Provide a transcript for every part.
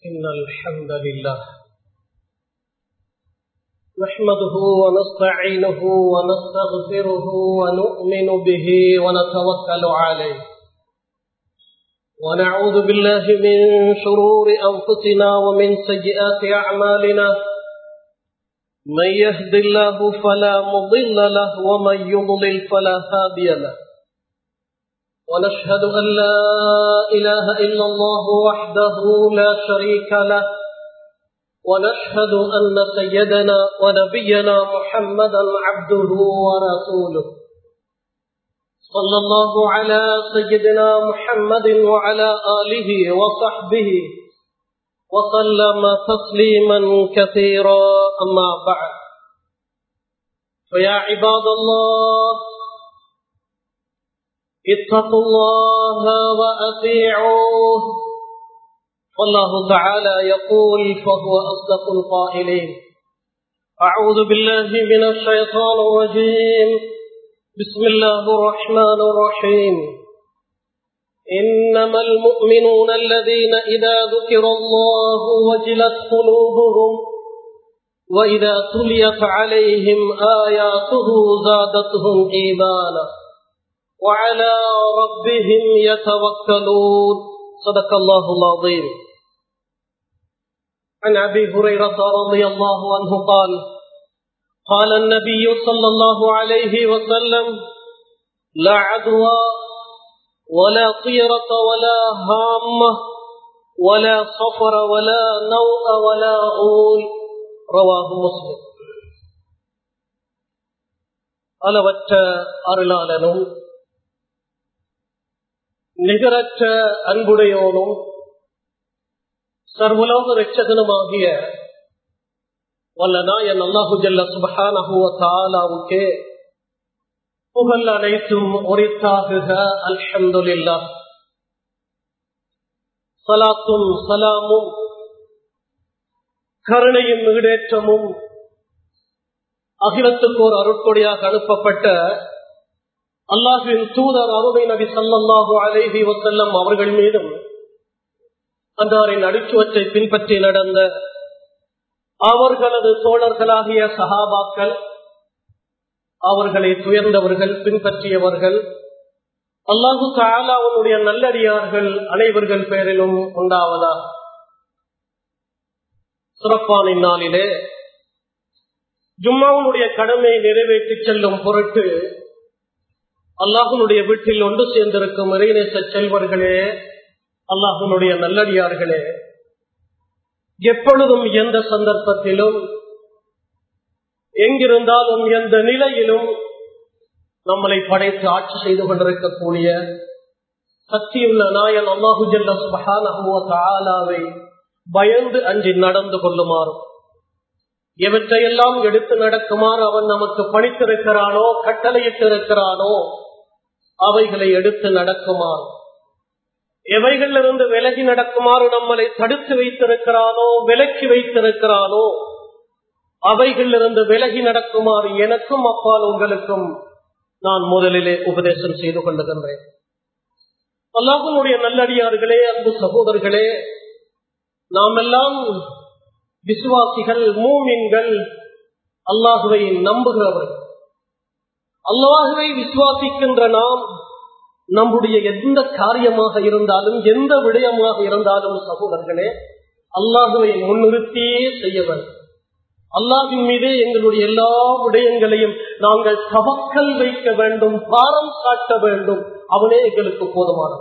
إن الحمد لله نحمده ونستعينه ونستغفره ونؤمن به ونتوكل عليه ونعوذ بالله من شرور أنفسنا ومن سيئات أعمالنا من يهد الله فلا مضل له ومن يضلل فلا هادي له ونشهد أن لا إله إلا الله وحده لا شريك له ونشهد أن سيدنا ونبينا محمدا عبده ورسوله صلى الله على سيدنا محمد وعلى آله وصحبه وسلم تسليما كثيرا أما بعد فيا عباد الله اتقوا الله وأطيعوه والله تعالى يقول فهو أصدق القائلين أعوذ بالله من الشيطان الرجيم بسم الله الرحمن الرحيم إنما المؤمنون الذين إذا ذكر الله وجلت قلوبهم وإذا تليت عليهم آياته زادتهم إيمانا وعلى ربهم يتوكلون صدق الله العظيم عن أبي هريرة رضي الله عنه قال قال النبي صلى الله عليه وسلم لا عدوى ولا طيرة ولا هامة ولا صفر ولا نوء ولا غول رواه مسلم அளவற்ற அருளாளனும் நிகரற்ற அன்புடையோனும் சர்வலோக ரட்சகனுமாகிய வல்ல நாயன் அல்லாஹு ஜல்ல சுபஹானஹுவத்தாலாவுக்கே புகழ் அனைத்தும் உரித்தாகுக அல்ஹம்துலில்லா சலாத்தும் சலாமும் கருணையும் ஈடேற்றமும் அகிலத்துக்கு ஒரு அருட்கொடியாக அனுப்பப்பட்ட அல்லாஹின் தூதர் அருமை நபி சல்லாஹு அலேஹி வசல்லம் அவர்கள் மீதும் அன்றாரின் அடிச்சுவற்றை பின்பற்றி நடந்த அவர்களது தோழர்களாகிய சஹாபாக்கள் அவர்களை துயர்ந்தவர்கள் பின்பற்றியவர்கள் அல்லாஹு தாலாவுடைய நல்லடியார்கள் அனைவர்கள் பேரிலும் உண்டாவதா சிறப்பான இந்நாளிலே ஜும்மாவுடைய கடமையை நிறைவேற்றி செல்லும் பொருட்டு அல்லாஹனுடைய வீட்டில் ஒன்று சேர்ந்திருக்கும் இறைநேச செல்வர்களே அல்லாஹனுடைய நல்லடியார்களே எப்பொழுதும் எந்த சந்தர்ப்பத்திலும் எங்கிருந்தாலும் எந்த நிலையிலும் நம்மளை படைத்து ஆட்சி செய்து கொண்டிருக்கக்கூடிய சக்தியுள்ள நாயன் அல்லாஹு ஜல்லாவை பயந்து அன்றி நடந்து கொள்ளுமாறும் எவற்றையெல்லாம் எடுத்து நடக்குமாறு அவன் நமக்கு பணித்திருக்கிறானோ கட்டளையிட்டிருக்கிறானோ அவைகளை எடுத்து நடக்குமாறு எவைகளிலிருந்து விலகி நடக்குமாறு நம்மளை தடுத்து வைத்திருக்கிறானோ விலக்கி வைத்திருக்கிறானோ அவைகளிலிருந்து விலகி நடக்குமாறு எனக்கும் அப்பால் உங்களுக்கும் நான் முதலிலே உபதேசம் செய்து கொள்ளுகின்றேன் அல்லாஹனுடைய நல்லடியார்களே அன்பு சகோதரர்களே நாம் எல்லாம் விசுவாசிகள் மூமின்கள் அல்லாஹுவை நம்புகிறவர்கள் அல்லாஹுவை விசுவாசிக்கின்ற நாம் நம்முடைய எந்த காரியமாக இருந்தாலும் எந்த விடயமாக இருந்தாலும் சகோதரர்களே அல்லாஹுவை முன்னிறுத்தியே செய்ய வேண்டும் அல்லாஹின் மீதே எங்களுடைய எல்லா விடயங்களையும் நாங்கள் தவக்கல் வைக்க வேண்டும் பாரம் காட்ட வேண்டும் அவனே எங்களுக்கு போதுமானது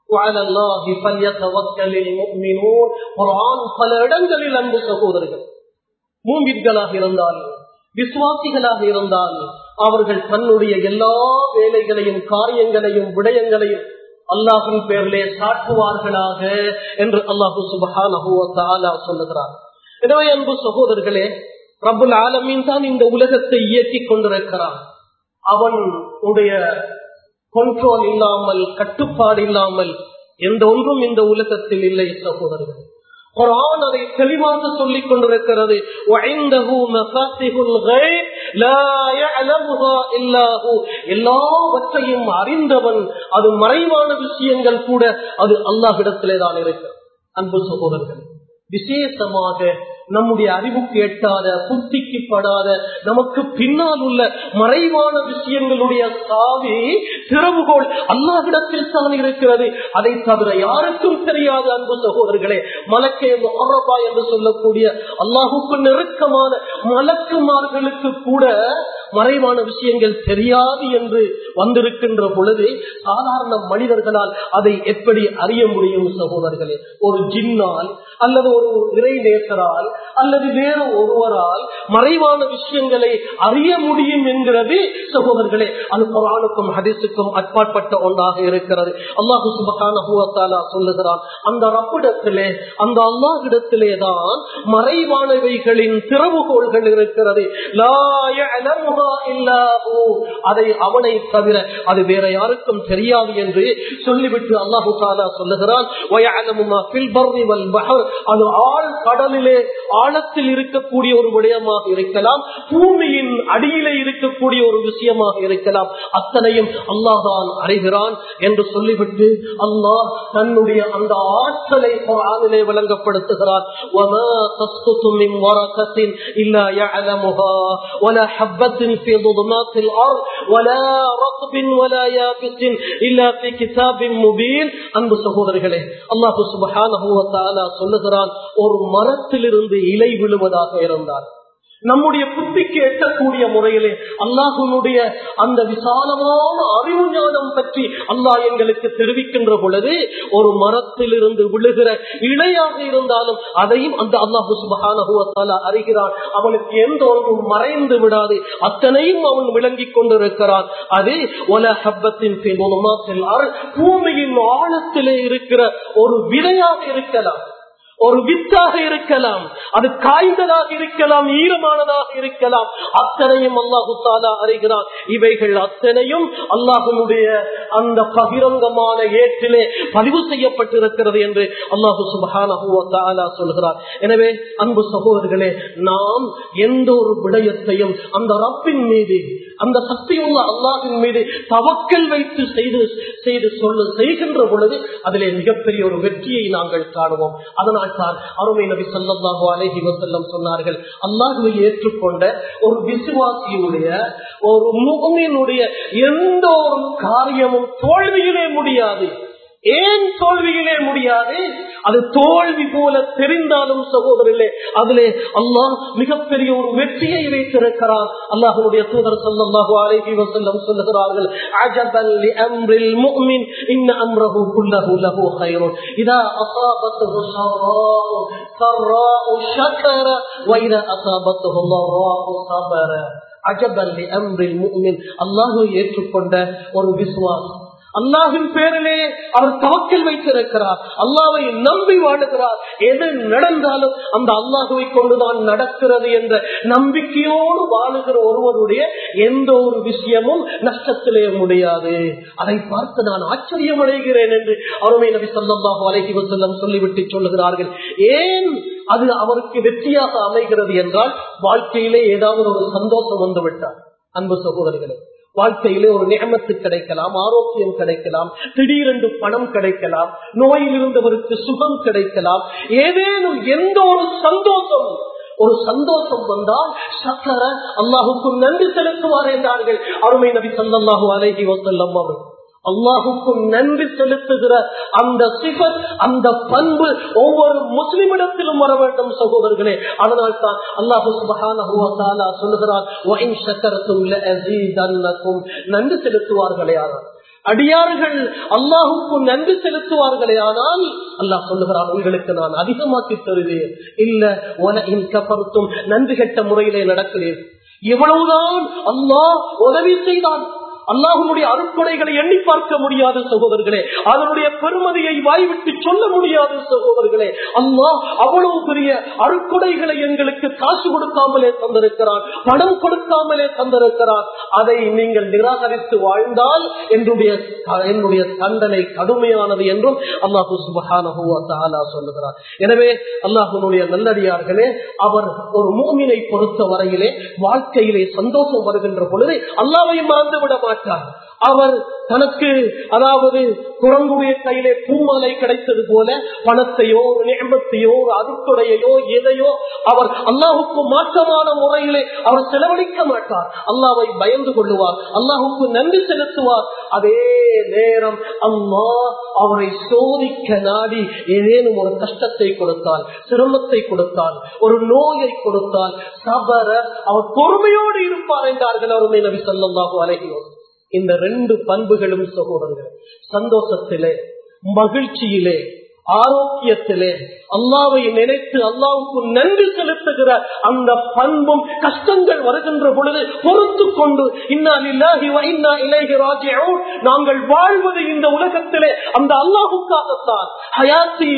பல இடங்களில் அன்பு சகோதரர்கள் மூங்கிற்களாக இருந்தால் விசுவாசிகளாக இருந்தால் அவர்கள் தன்னுடைய எல்லா வேலைகளையும் காரியங்களையும் விடயங்களையும் அல்லாஹின் பேரிலே சாட்டுவார்களாக என்று அல்லாஹு சுபஹான சொல்லுகிறார் எனவே அன்பு சகோதரர்களே பிரபுல் ஆலமீன் தான் இந்த உலகத்தை இயக்கி கொண்டிருக்கிறான் அவன் உடைய கண்ட்ரோல் இல்லாமல் கட்டுப்பாடு இல்லாமல் எந்த ஒன்றும் இந்த உலகத்தில் இல்லை சகோதரர்கள் குரான் அதை தெளிவாக சொல்லிக் கொண்டிருக்கிறது وعنده مفاتيح الغيب لا يعلمها الا هو எல்லாவற்றையும் அறிந்தவன் அது மறைவான விஷயங்கள் கூட அது அல்லாஹ்விடத்திலே தான் இருக்கு அன்பு சகோதரர்கள் விசேஷமாக நம்முடைய அறிவுக்கு எட்டாத புத்திக்கு படாத நமக்கு பின்னால் உள்ள மறைவான விஷயங்களுடைய சாவி திறவுகோள் அல்லாஹிடத்தில் தான் இருக்கிறது அதை தவிர யாருக்கும் தெரியாது அன்பு சகோதரர்களே மலக்கே மொஹரபா என்று சொல்லக்கூடிய அல்லாஹுக்கு நெருக்கமான மலக்குமார்களுக்கு கூட மறைவான விஷயங்கள் தெரியாது என்று வந்திருக்கின்ற பொழுது சாதாரண மனிதர்களால் அதை எப்படி அறிய முடியும் சகோதரர்களே ஒரு ஜின்னால் அல்லது ஒரு இறை நேசரால் அல்லது வேறு ஒருவரால் மறைவான விஷயங்களை அறிய முடியும் என்கிறது சகோதரர்களே அது குரானுக்கும் ஹதீஸுக்கும் அற்பாற்பட்ட ஒன்றாக இருக்கிறது அல்லாஹு சுபகான சொல்லுகிறான் அந்த ரப்பிடத்திலே அந்த அல்லாஹிடத்திலே தான் மறைவானவைகளின் திறவுகோள்கள் இருக்கிறது அதை அவனை தவிர அது வேற யாருக்கும் தெரியாது என்று சொல்லிவிட்டு அல்லாஹு தாலா சொல்லுகிறான் அது ஆழ் கடலிலே ஆழத்தில் இருக்கக்கூடிய ஒரு விடயமாக இருக்கலாம் பூமியின் அடியிலே இருக்கக்கூடிய ஒரு விஷயமாக இருக்கலாம் அத்தனையும் அல்லாஹான் அறிகிறான் என்று சொல்லிவிட்டு அல்லாஹ் தன்னுடைய அந்த ஆற்றலை ஆளிலே விளங்கப்படுத்துகிறான் إلا يعلمها ولا حبة في ظلمات الأرض ولا رطب ولا يابس إلا في كتاب مبين அன்பு சகோதரர்களே அல்லாஹு சுபஹானஹு வ தஆலா சொல்லுகிறான் ஒரு மரத்திலிருந்து இலை விழுவதாக இருந்தார் நம்முடைய புத்திக்கு எட்டக்கூடிய முறையிலே அல்லாஹுனுடைய அந்த விசாலமான அறிவு ஞானம் பற்றி அல்லாஹ் எங்களுக்கு தெரிவிக்கின்ற பொழுது ஒரு மரத்திலிருந்து விழுகிற இணையாக இருந்தாலும் அதையும் அந்த அல்லாஹு சுபகான அறிகிறான் அவனுக்கு எந்த ஒன்றும் மறைந்து விடாது அத்தனையும் அவன் விளங்கிக் கொண்டிருக்கிறான் அது ஒல ஹப்பத்தின் பூமியின் ஆழத்திலே இருக்கிற ஒரு விதையாக இருக்கலாம் ஒரு வித்தாக இருக்கலாம் அது காய்ந்ததாக இருக்கலாம் ஈரமானதாக இருக்கலாம் அத்தனையும் அல்லாஹு தாலா அறிகிறான் இவைகள் அத்தனையும் அல்லாஹனுடைய அந்த பகிரங்கமான ஏற்றிலே பதிவு செய்யப்பட்டிருக்கிறது என்று அல்லாஹு சுபஹானா சொல்கிறார் எனவே அன்பு சகோதரர்களே நாம் எந்த ஒரு விடயத்தையும் அந்த ரப்பின் மீது அந்த சக்தியுள்ள அல்லாஹின் மீது தவக்கல் வைத்து செய்து செய்து சொல்ல செய்கின்ற பொழுது அதிலே மிகப்பெரிய ஒரு வெற்றியை நாங்கள் காணுவோம் அதனால் தான் அருமை நபி சல்லாஹு அலஹி வசல்லம் சொன்னார்கள் அல்லாஹுவை ஏற்றுக்கொண்ட ஒரு விசுவாசியுடைய ஒரு முகமினுடைய எந்த ஒரு காரியமும் தோல்வியிலே முடியாது ஏன் தோல்வியிலே முடியாது அது தோல்வி போல தெரிந்தாலும் சகோதரிலே அதிலே அல்லாஹ் மிகப்பெரிய ஒரு வெற்றியை வைத்திருக்கிறார் அல்லாஹுடைய தூதர் சொல்லல்லாஹு அலைஹி வஸல்லம் சொல்லுகிறார்கள் அஜபல் லிஅம்ரில் முஃமின் இன்ன அம்ரஹு குல்லஹு லஹு கைருன் இதா அஸாபத்துஹு ஸர்ராஉ ஸர்ராஉ ஷக்கர வ இதா அஸாபத்துஹு ضراء صبر அஜபல் லிஅம்ரில் முஃமின் அல்லாஹ்வை ஏற்றுக்கொண்ட ஒரு விசுவாசி அல்லாஹின் பேரிலே அவர் தவக்கில் வைத்திருக்கிறார் அல்லாவை நம்பி வாழுகிறார் எது நடந்தாலும் அந்த அல்லாஹுவை கொண்டுதான் நடக்கிறது என்ற நம்பிக்கையோடு வாழுகிற ஒருவருடைய எந்த ஒரு விஷயமும் நஷ்டத்திலே முடியாது அதை பார்த்து நான் ஆச்சரியம் அடைகிறேன் என்று அருமை நபி சொல்லாஹு அலைஹி வசல்லம் சொல்லிவிட்டு சொல்லுகிறார்கள் ஏன் அது அவருக்கு வெற்றியாக அமைகிறது என்றால் வாழ்க்கையிலே ஏதாவது ஒரு சந்தோஷம் வந்து விட்டார் அன்பு சகோதரிகளே வாழ்க்கையிலே ஒரு நியமத்து கிடைக்கலாம் ஆரோக்கியம் கிடைக்கலாம் திடீரென்று பணம் கிடைக்கலாம் நோயில் இருந்தவருக்கு சுகம் கிடைக்கலாம் ஏதேனும் எந்த ஒரு சந்தோஷம் ஒரு சந்தோஷம் வந்தால் சக்கர அல்லாஹுக்கு நன்றி செலுத்துவார் என்றார்கள் அருமை நபி சல்லாஹூ அலைஹி வசல்லம் அவர் அல்லாஹுக்கும் நன்றி செலுத்துகிற அந்த சிபத் அந்த பண்பு ஒவ்வொரு முஸ்லிமிடத்திலும் வர வேண்டும் சகோதரர்களே அதனால் தான் அல்லாஹு சொல்லுகிறான் நன்றி செலுத்துவார்களே ஆனால் அடியார்கள் அல்லாஹுக்கு நன்றி செலுத்துவார்களே ஆனால் அல்லாஹ் சொல்லுகிறான் உங்களுக்கு நான் அதிகமாக்கி தருவேன் இல்ல உன கப்பருத்தும் நன்றி கெட்ட முறையிலே நடக்கிறேன் எவ்வளவுதான் அல்லாஹ் உதவி செய்தான் அல்லாஹனுடைய அருட்கொடைகளை எண்ணி பார்க்க முடியாது சகோதரர்களே அதனுடைய பெருமதியை வாய்விட்டு சொல்ல முடியாது சகோதரர்களே அல்லாஹ் அவ்வளவு பெரிய அருட்கொடைகளை எங்களுக்கு காசு கொடுக்காமலே தந்திருக்கிறான் பணம் கொடுக்காமலே தந்திருக்கிறான் அதை நீங்கள் நிராகரித்து வாழ்ந்தால் என்னுடைய என்னுடைய தண்டனை கடுமையானது என்றும் அல்லாஹு சுபஹானா சொல்லுகிறார் எனவே அல்லாஹனுடைய நல்லடியார்களே அவர் ஒரு மூமினை பொறுத்த வரையிலே வாழ்க்கையிலே சந்தோஷம் வருகின்ற பொழுது அல்லாவை மறந்து விட மாட்டார் மாட்டார் அவர் தனக்கு அதாவது குரங்குடைய கையிலே பூமாலை கிடைத்தது போல பணத்தையோ நேமத்தையோ அதுக்குடையோ எதையோ அவர் அல்லாஹுக்கு மாற்றமான முறையிலே அவர் செலவழிக்க மாட்டார் அல்லாவை பயந்து கொள்ளுவார் அல்லாஹுக்கு நன்றி செலுத்துவார் அதே நேரம் அம்மா அவரை சோதிக்க நாடி ஏதேனும் ஒரு கஷ்டத்தை கொடுத்தால் சிரமத்தை கொடுத்தால் ஒரு நோயை கொடுத்தால் சபர அவர் பொறுமையோடு இருப்பார் என்றார்கள் அவருமே நபி சொல்லமாக அழகியோர் இந்த ரெண்டு பண்புகளும் சகோதரர்கள் சந்தோஷத்திலே மகிழ்ச்சியிலே ஆரோக்கியத்திலே அல்லாவை நினைத்து அல்லாவுக்கு நன்றி செலுத்துகிற அந்த பண்பும் கஷ்டங்கள் வருகின்ற பொழுது பொறுத்து கொண்டு நாங்கள் வாழ்வது இந்த உலகத்திலே அந்த அல்லாஹுக்காகத்தான் ஹயாத்தி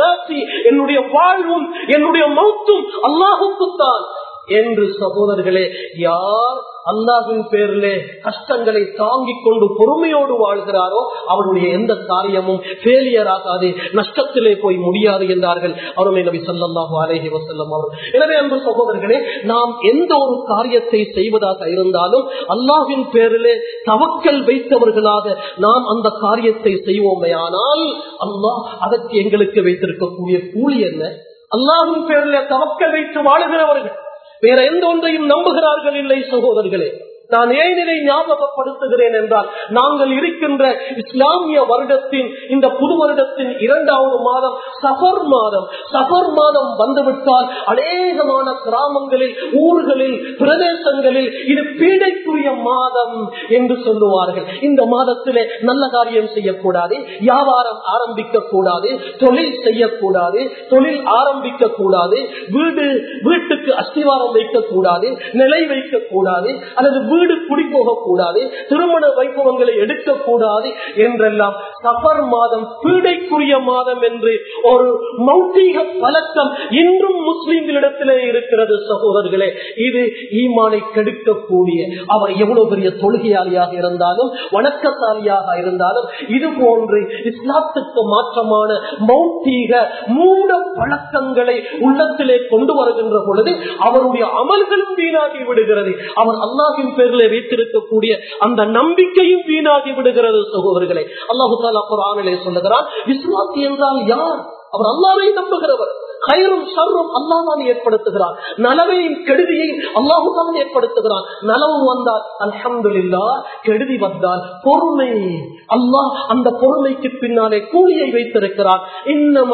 என்னுடைய வாழ்வும் என்னுடைய மௌத்தும் அல்லாஹுக்குத்தான் என்று சகோதரர்களே யார் அல்லாவின் பேரிலே கஷ்டங்களை தாங்கிக் கொண்டு பொறுமையோடு வாழ்கிறாரோ அவருடைய எந்த காரியமும் ஃபெயிலியர் ஆகாது நஷ்டத்திலே போய் முடியாது என்றார்கள் அவருமே நபி சொல்லாஹு அலேஹி வசல்லம் அவர் எனவே அன்பு சகோதரர்களே நாம் எந்த ஒரு காரியத்தை செய்வதாக இருந்தாலும் அல்லாவின் பேரிலே தவக்கல் வைத்தவர்களாக நாம் அந்த காரியத்தை செய்வோமே ஆனால் அல்லாஹ் அதற்கு எங்களுக்கு வைத்திருக்கக்கூடிய கூலி என்ன அல்லாவின் பேரிலே தவக்கல் வைத்து வாழுகிறவர்கள் வேற எந்த ஒன்றையும் நம்புகிறார்கள் இல்லை சகோதரர்களே நான் ஏன் இதை ஞாபகப்படுத்துகிறேன் என்றால் நாங்கள் இருக்கின்ற இஸ்லாமிய வருடத்தின் இந்த புது வருடத்தின் இரண்டாவது மாதம் சஃபர் மாதம் சஃபர் மாதம் வந்துவிட்டால் அநேகமான கிராமங்களில் ஊர்களில் பிரதேசங்களில் இது பீடைக்குரிய மாதம் என்று சொல்லுவார்கள் இந்த மாதத்திலே நல்ல காரியம் செய்யக்கூடாது வியாபாரம் ஆரம்பிக்க கூடாது தொழில் செய்யக்கூடாது தொழில் ஆரம்பிக்க கூடாது வீடு வீட்டுக்கு அஸ்திவாரம் வைக்கக்கூடாது நிலை வைக்கக்கூடாது அல்லது வீடு குடி போகக்கூடாது திருமண வைபவங்களை எடுக்கக்கூடாது என்றெல்லாம் சஃபர் மாதம் பீடைக்குரிய மாதம் என்று ஒரு மௌட்டிக பழக்கம் இன்றும் முஸ்லிம்களிடத்திலே இருக்கிறது சகோதரர்களே இது ஈமானை கெடுக்கக்கூடிய அவர் எவ்வளவு பெரிய தொழுகையாளியாக இருந்தாலும் வணக்கசாலியாக இருந்தாலும் இது போன்று இஸ்லாத்துக்கு மாற்றமான மௌட்டிக மூட பழக்கங்களை உள்ளத்திலே கொண்டு வருகின்ற பொழுது அவருடைய அமல்களும் வீணாகி விடுகிறது அவர் அல்லாஹின் பேரில் வைத்திருக்கக்கூடிய அந்த நம்பிக்கையும் வீணாகி விடுகிறது சகோதரர்களை அல்லாஹு தாலா குரானிலே சொல்லுகிறார் விஸ்வாசி என்றால் யார் அவர் அல்லாவை நம்புகிறவர் கயிறும் சர்வம் அல்லாதான் ஏற்படுத்துகிறார் நலவையும் கெடுதியையும் அல்லாஹுதான் ஏற்படுத்துகிறான் நலவு வந்தால் அல்ஹம்துல்லா கெடுதி வந்தால் பொறுமை அல்லாஹ் அந்த பொறுமைக்கு பின்னாலே கூலியை வைத்திருக்கிறார் இன்னும்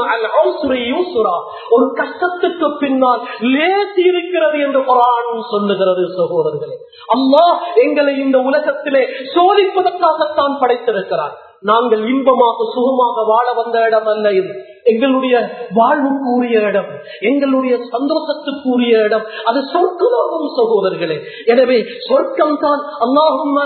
ஒரு கஷ்டத்துக்கு பின்னால் லேசி இருக்கிறது என்று குரான் சொல்லுகிறது சகோதரர்களே அல்லாஹ் எங்களை இந்த உலகத்திலே சோதிப்பதற்காகத்தான் படைத்திருக்கிறார் நாங்கள் இன்பமாக சுகமாக வாழ வந்த இடம் அல்ல இது எங்களுடைய வாழ்வுக்குரிய இடம் எங்களுடைய சந்தோஷத்துக்குரிய இடம் அது சொர்க்கமாகும் சகோதரர்களே எனவே சொர்க்கம் தான் அல்லாஹும்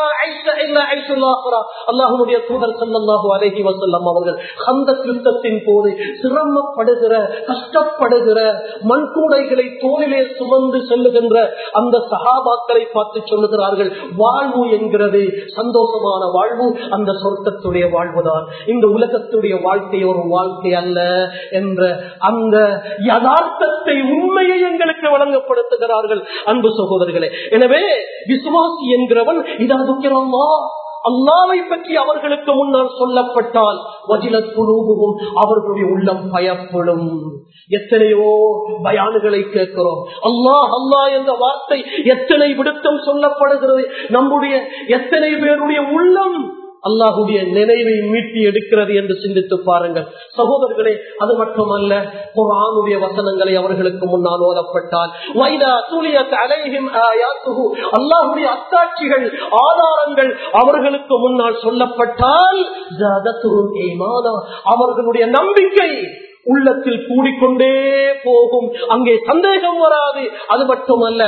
அல்லாஹுடைய தூதர் சல்லாஹூ அலஹி வசல்லம் அவர்கள் அந்த யுத்தத்தின் போது சிரமப்படுகிற கஷ்டப்படுகிற மண்கூடைகளை தோளிலே சுமந்து செல்லுகின்ற அந்த சகாபாக்களை பார்த்து சொல்லுகிறார்கள் வாழ்வு என்கிறது சந்தோஷமான வாழ்வு அந்த சொர்க்கத்துடைய வாழ்வுதான் இந்த உலகத்துடைய வாழ்க்கை ஒரு வாழ்க்கை அல்ல என்ற அந்த யதார்த்தத்தை உண்மையை எங்களுக்கு வழங்கப்படுத்துகிறார்கள் அன்பு சகோதரர்களே எனவே விசுவாசி என்கிறவன் இதாதுக்கிறோமா அல்லாவை பற்றி அவர்களுக்கு முன்னால் சொல்லப்பட்டால் வஜிலத் குழுவும் அவர்களுடைய உள்ளம் பயப்படும் எத்தனையோ பயானுகளை கேட்கிறோம் அல்லாஹ் அல்லாஹ் என்ற வார்த்தை எத்தனை விடுத்தம் சொல்லப்படுகிறது நம்முடைய எத்தனை பேருடைய உள்ளம் அல்லாஹுடைய நினைவை மீட்டி எடுக்கிறது என்று சிந்தித்து பாருங்கள் சகோதரர்களே அது மட்டுமல்ல குரானுடைய வசனங்களை அவர்களுக்கு முன்னால் ஓதப்பட்டால் அல்லாஹுடைய அத்தாட்சிகள் ஆதாரங்கள் அவர்களுக்கு முன்னால் சொல்லப்பட்டால் அவர்களுடைய நம்பிக்கை உள்ளத்தில் கூடிக்கொண்டே போகும் அங்கே சந்தேகம் வராது அது மட்டுமல்ல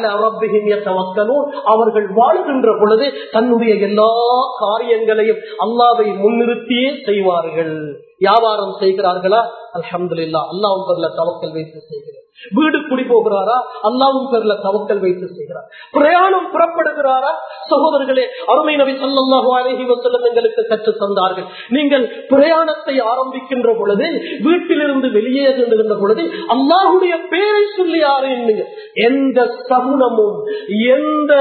அவர்கள் வாழ்கின்ற பொழுது தன்னுடைய எல்லா காரியங்களையும் அல்லாவை முன்னிறுத்தியே செய்வார்கள் வியாபாரம் செய்கிறார்களா அலமது இல்லா அல்லாவும் பேர்ல தவக்கல் வைத்து செய்கிறார் வீடு குடி போகிறாரா அல்லாவும் பேர்ல தவக்கல் வைத்து செய்கிறார் பிரயாணம் புறப்படுகிறாரா சகோதரர்களே அருமை நபி சல்லாஹூ அலஹி வசல்லம் எங்களுக்கு கற்று தந்தார்கள் நீங்கள் பிரயாணத்தை ஆரம்பிக்கின்ற பொழுது வீட்டிலிருந்து வெளியேறுகின்ற பொழுது அல்லாஹுடைய பேரை சொல்லி ஆரம்பிங்க எந்த சகுனமும் எந்த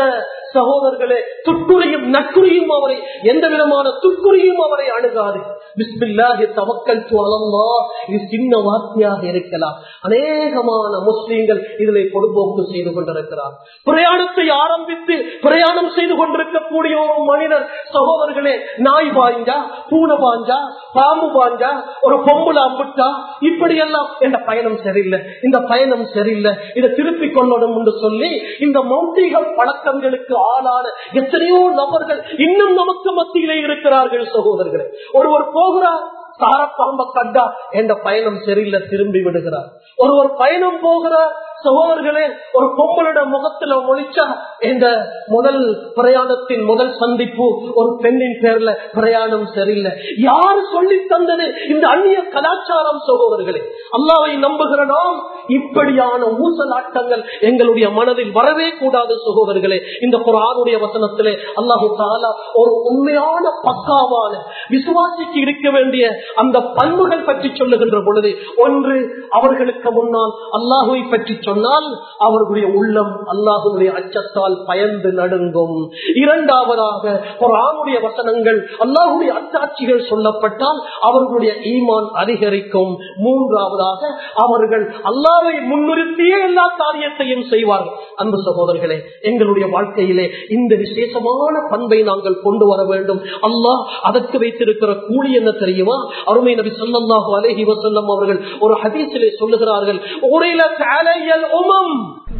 சகோதரர்களே துக்குறியும் நட்குறியும் அவரை எந்த விதமான துக்குறியும் அவரை அணுகாது பிஸ்மில்லாஹி தவக்கல் அலல்லா இது சின்ன வார்த்தையாக இருக்கலாம் அநேகமான முஸ்லீம்கள் இதிலே பொதுபோக்கு செய்து கொண்டிருக்கிறார் பிரயாணத்தை ஆரம்பித்து பிரயாணம் செய்து கொண்டிருக்கக்கூடிய ஒரு மனிதர் சகோதரர்களே நாய் பாய்ஞ்சா பூனை பாஞ்சா பாம்பு பாஞ்சா ஒரு பொம்புல அம்பிட்டா இப்படியெல்லாம் இந்த பயணம் சரியில்லை இந்த பயணம் சரியில்லை இதை திருப்பிக் கொள்ளணும் என்று சொல்லி இந்த மௌட்டிக பழக்கங்களுக்கு ஆளான எத்தனையோ நபர்கள் இன்னும் நமக்கு மத்தியிலே இருக்கிறார்கள் சகோதரர்களே ஒருவர் போகிறார் சாரப்பாம்ப கண்டா என்ற பயணம் சரியில்லை திரும்பி விடுகிறார் ஒருவர் பயணம் போகிறார் சகோதரர்களே ஒரு பொம்பளோட முகத்துல ஒழிச்சா இந்த முதல் பிரயாணத்தின் முதல் சந்திப்பு ஒரு பெண்ணின் பேர்ல பிரயாணம் சரியில்லை யாரு சொல்லி தந்தது இந்த அந்நிய கலாச்சாரம் சகோதரர்களே அல்லாவை நம்புகிற நாம் இப்படியான ஊசலாட்டங்கள் எங்களுடைய மனதில் வரவே கூடாது சகோதரர்களே இந்த குரானுடைய வசனத்திலே அல்லாஹு தாலா ஒரு உண்மையான பக்காவான விசுவாசிக்கு இருக்க வேண்டிய அந்த பண்புகள் பற்றி சொல்லுகின்ற பொழுது ஒன்று அவர்களுக்கு முன்னால் அல்லாஹுவை பற்றி சொன்னால் அவர்களுடைய உள்ளம் அல்லாஹுடைய அச்சத்தால் பயந்து நடுங்கும் இரண்டாவதாக குரானுடைய வசனங்கள் அல்லாஹுடைய அத்தாட்சிகள் சொல்லப்பட்டால் அவர்களுடைய ஈமான் அதிகரிக்கும் மூன்றாவதாக அவர்கள் அல்லாவை முன்னிறுத்தியே எல்லா காரியத்தையும் செய்வார்கள் அன்பு சகோதரர்களே எங்களுடைய வாழ்க்கையிலே இந்த விசேஷமான பண்பை நாங்கள் கொண்டு வர வேண்டும் அல்லாஹ் அதற்கு வைத்திருக்கிற கூலி என்ன தெரியுமா அருமை நபி சொல்லல்லாஹு அலஹி வசல்லம் அவர்கள் ஒரு ஹதீசிலே சொல்லுகிறார்கள் உரையில உமம்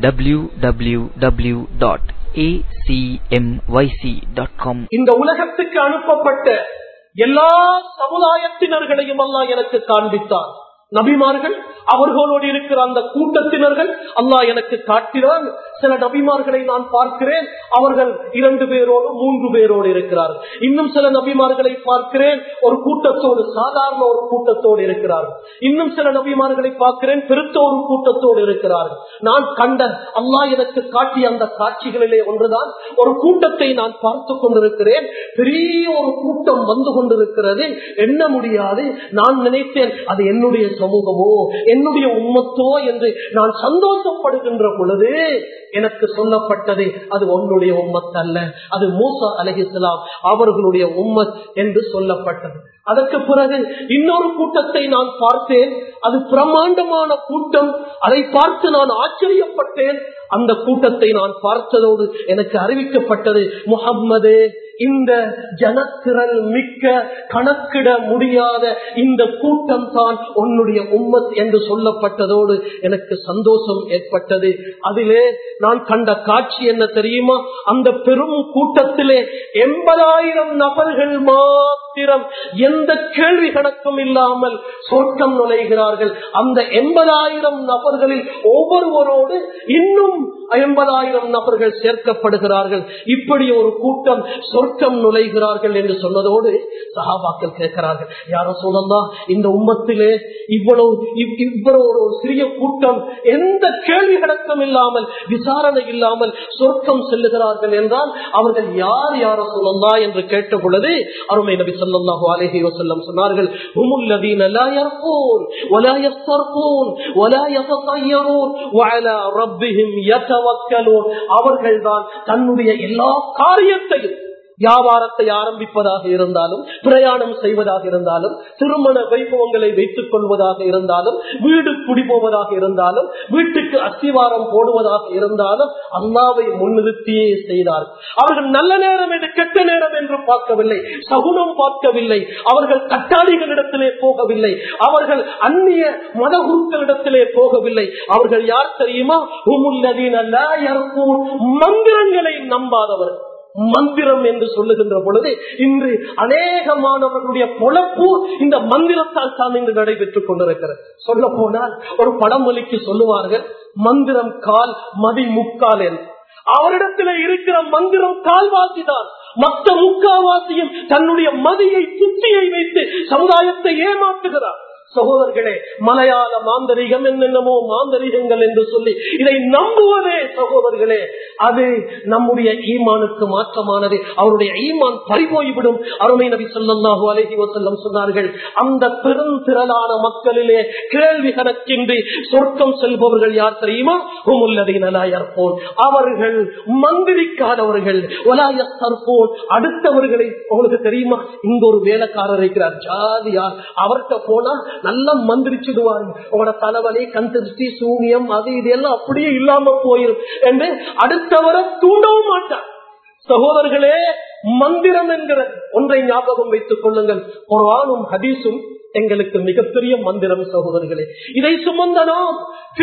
www.acmyc.com இந்த உலகத்துக்கு அனுப்பப்பட்ட எல்லா சமுதாயத்தினர்களையும் அல்லாஹ் எனக்கு காண்பித்தார் நபிமார்கள் அவர்களோடு இருக்கிற அந்த கூட்டத்தினர்கள் அல்லாஹ் எனக்கு காட்டினான் சில நபிமார்களை நான் பார்க்கிறேன் அவர்கள் இரண்டு பேரோடு மூன்று பேரோடு இருக்கிறார்கள் இன்னும் சில நபிமார்களை பார்க்கிறேன் ஒரு கூட்டத்தோடு சாதாரண ஒரு கூட்டத்தோடு இருக்கிறார்கள் இன்னும் சில நபிமார்களை பார்க்கிறேன் பெருத்த ஒரு கூட்டத்தோடு இருக்கிறார்கள் நான் கண்ட அல்லாஹ் எனக்கு காட்டிய அந்த காட்சிகளிலே ஒன்றுதான் ஒரு கூட்டத்தை நான் பார்த்து கொண்டிருக்கிறேன் பெரிய ஒரு கூட்டம் வந்து கொண்டிருக்கிறது எண்ண முடியாது நான் நினைத்தேன் அது என்னுடைய சமூகமோ என்னுடைய உம்மத்தோ என்று நான் சந்தோஷப்படுகின்ற பொழுது எனக்கு சொல்லப்பட்டது அது உன்னுடைய உம்மத் அல்ல அது மூசா அலஹிஸ்லாம் அவர்களுடைய உம்மத் என்று சொல்லப்பட்டது அதற்கு பிறகு இன்னொரு கூட்டத்தை நான் பார்த்தேன் அது பிரம்மாண்டமான கூட்டம் அதை பார்த்து நான் ஆச்சரியப்பட்டேன் அந்த கூட்டத்தை நான் பார்த்ததோடு எனக்கு அறிவிக்கப்பட்டது முகம்மது இந்த ஜனத்திரல் மிக்க கணக்கிட முடியாத இந்த கூட்டம் தான் உன்னுடைய உம்மத் என்று சொல்லப்பட்டதோடு எனக்கு சந்தோஷம் ஏற்பட்டது அதிலே நான் கண்ட காட்சி என்ன தெரியுமா அந்த பெரும் கூட்டத்திலே எண்பதாயிரம் நபர்கள் மாத்திரம் எந்த கேள்வி கணக்கும் இல்லாமல் சொர்க்கம் நுழைகிறார்கள் அந்த எண்பதாயிரம் நபர்களில் ஒவ்வொருவரோடு இன்னும் ஐம்பதாயிரம் நபர்கள் சேர்க்கப்படுகிறார்கள் இப்படி ஒரு கூட்டம் சொர்க்கம் நுழைகிறார்கள் என்று சொன்னதோடு சகாபாக்கள் கேட்கிறார்கள் யாரோ சொல்லலாம் இந்த உம்மத்திலே இவ்வளவு இவ்வளவு ஒரு சிறிய கூட்டம் எந்த கேள்வி கடக்கம் இல்லாமல் விசாரணை இல்லாமல் சொர்க்கம் செல்லுகிறார்கள் என்றால் அவர்கள் யார் யார சொல்லலாம் என்று கேட்ட பொழுது அருமை நபி சொல்லாஹு அலஹி வசல்லம் சொன்னார்கள் உமுல்லதீன் லா யர்கூன் ولا يسترقون ولا يتطيرون وعلى ربهم يتوكلون அவர்கள்தான் தன்னுடைய எல்லா காரியத்தையும் வியாபாரத்தை ஆரம்பிப்பதாக இருந்தாலும் பிரயாணம் செய்வதாக இருந்தாலும் திருமண வைபவங்களை வைத்துக் கொள்வதாக இருந்தாலும் வீடு குடிபோவதாக இருந்தாலும் வீட்டுக்கு அஸ்திவாரம் போடுவதாக இருந்தாலும் அல்லாவை முன்னிறுத்தியே செய்தார் அவர்கள் நல்ல நேரம் என்று கெட்ட நேரம் என்று பார்க்கவில்லை சகுனம் பார்க்கவில்லை அவர்கள் கட்டாளிகளிடத்திலே போகவில்லை அவர்கள் அந்நிய மதகுருக்களிடத்திலே போகவில்லை அவர்கள் யார் தெரியுமா மந்திரங்களை நம்பாதவர்கள் மந்திரம் என்று சொல்லுகின்ற பொழுது இன்று அநேகமானவர்களுடைய பொழப்பு இந்த மந்திரத்தால் தான் இன்று நடைபெற்றுக் கொண்டிருக்கிறது சொல்ல போனால் ஒரு படமொழிக்கு சொல்லுவார்கள் மந்திரம் கால் மதி முக்கால் என்று அவரிடத்தில் இருக்கிற மந்திரம் கால்வாசி தான் மற்ற முக்காவாசியும் தன்னுடைய மதியை சுத்தியை வைத்து சமுதாயத்தை ஏமாற்றுகிறார் சகோதரர்களே மலையாள மாந்தரிகம் என்னென்னமோ மாந்தரிகங்கள் என்று சொல்லி இதை நம்புவதே சகோதரர்களே அது நம்முடைய ஈமானுக்கு மாற்றமானது அவருடைய ஈமான் பறிபோய்விடும் அருமை நபி சொல்லல்லாஹு அலஹி வசல்லம் சொன்னார்கள் அந்த பெருந்திரளான மக்களிலே கேள்வி கணக்கின்றி சொர்க்கம் செல்பவர்கள் யார் தெரியுமா போல் அவர்கள் மந்திரிக்காதவர்கள் போல் அடுத்தவர்களை உங்களுக்கு தெரியுமா இங்க ஒரு வேலைக்காரர் இருக்கிறார் ஜாதியார் அவர்கிட்ட போனா நல்லா மந்திரிச்சிடுவார் உங்களோட தலைவலி கண் திருஷ்டி சூனியம் அது இது எல்லாம் அப்படியே இல்லாம போயிரும் என்று அடுத்தவரை தூண்டவும் மாட்டார் சகோதரர்களே மந்திரம் என்கிற ஒன்றை ஞாபகம் வைத்துக் கொள்ளுங்கள் குரானும் ஹதீஸும் எங்களுக்கு மிகப்பெரிய மந்திரம் சகோதரர்களே இதை சுமந்த நாம்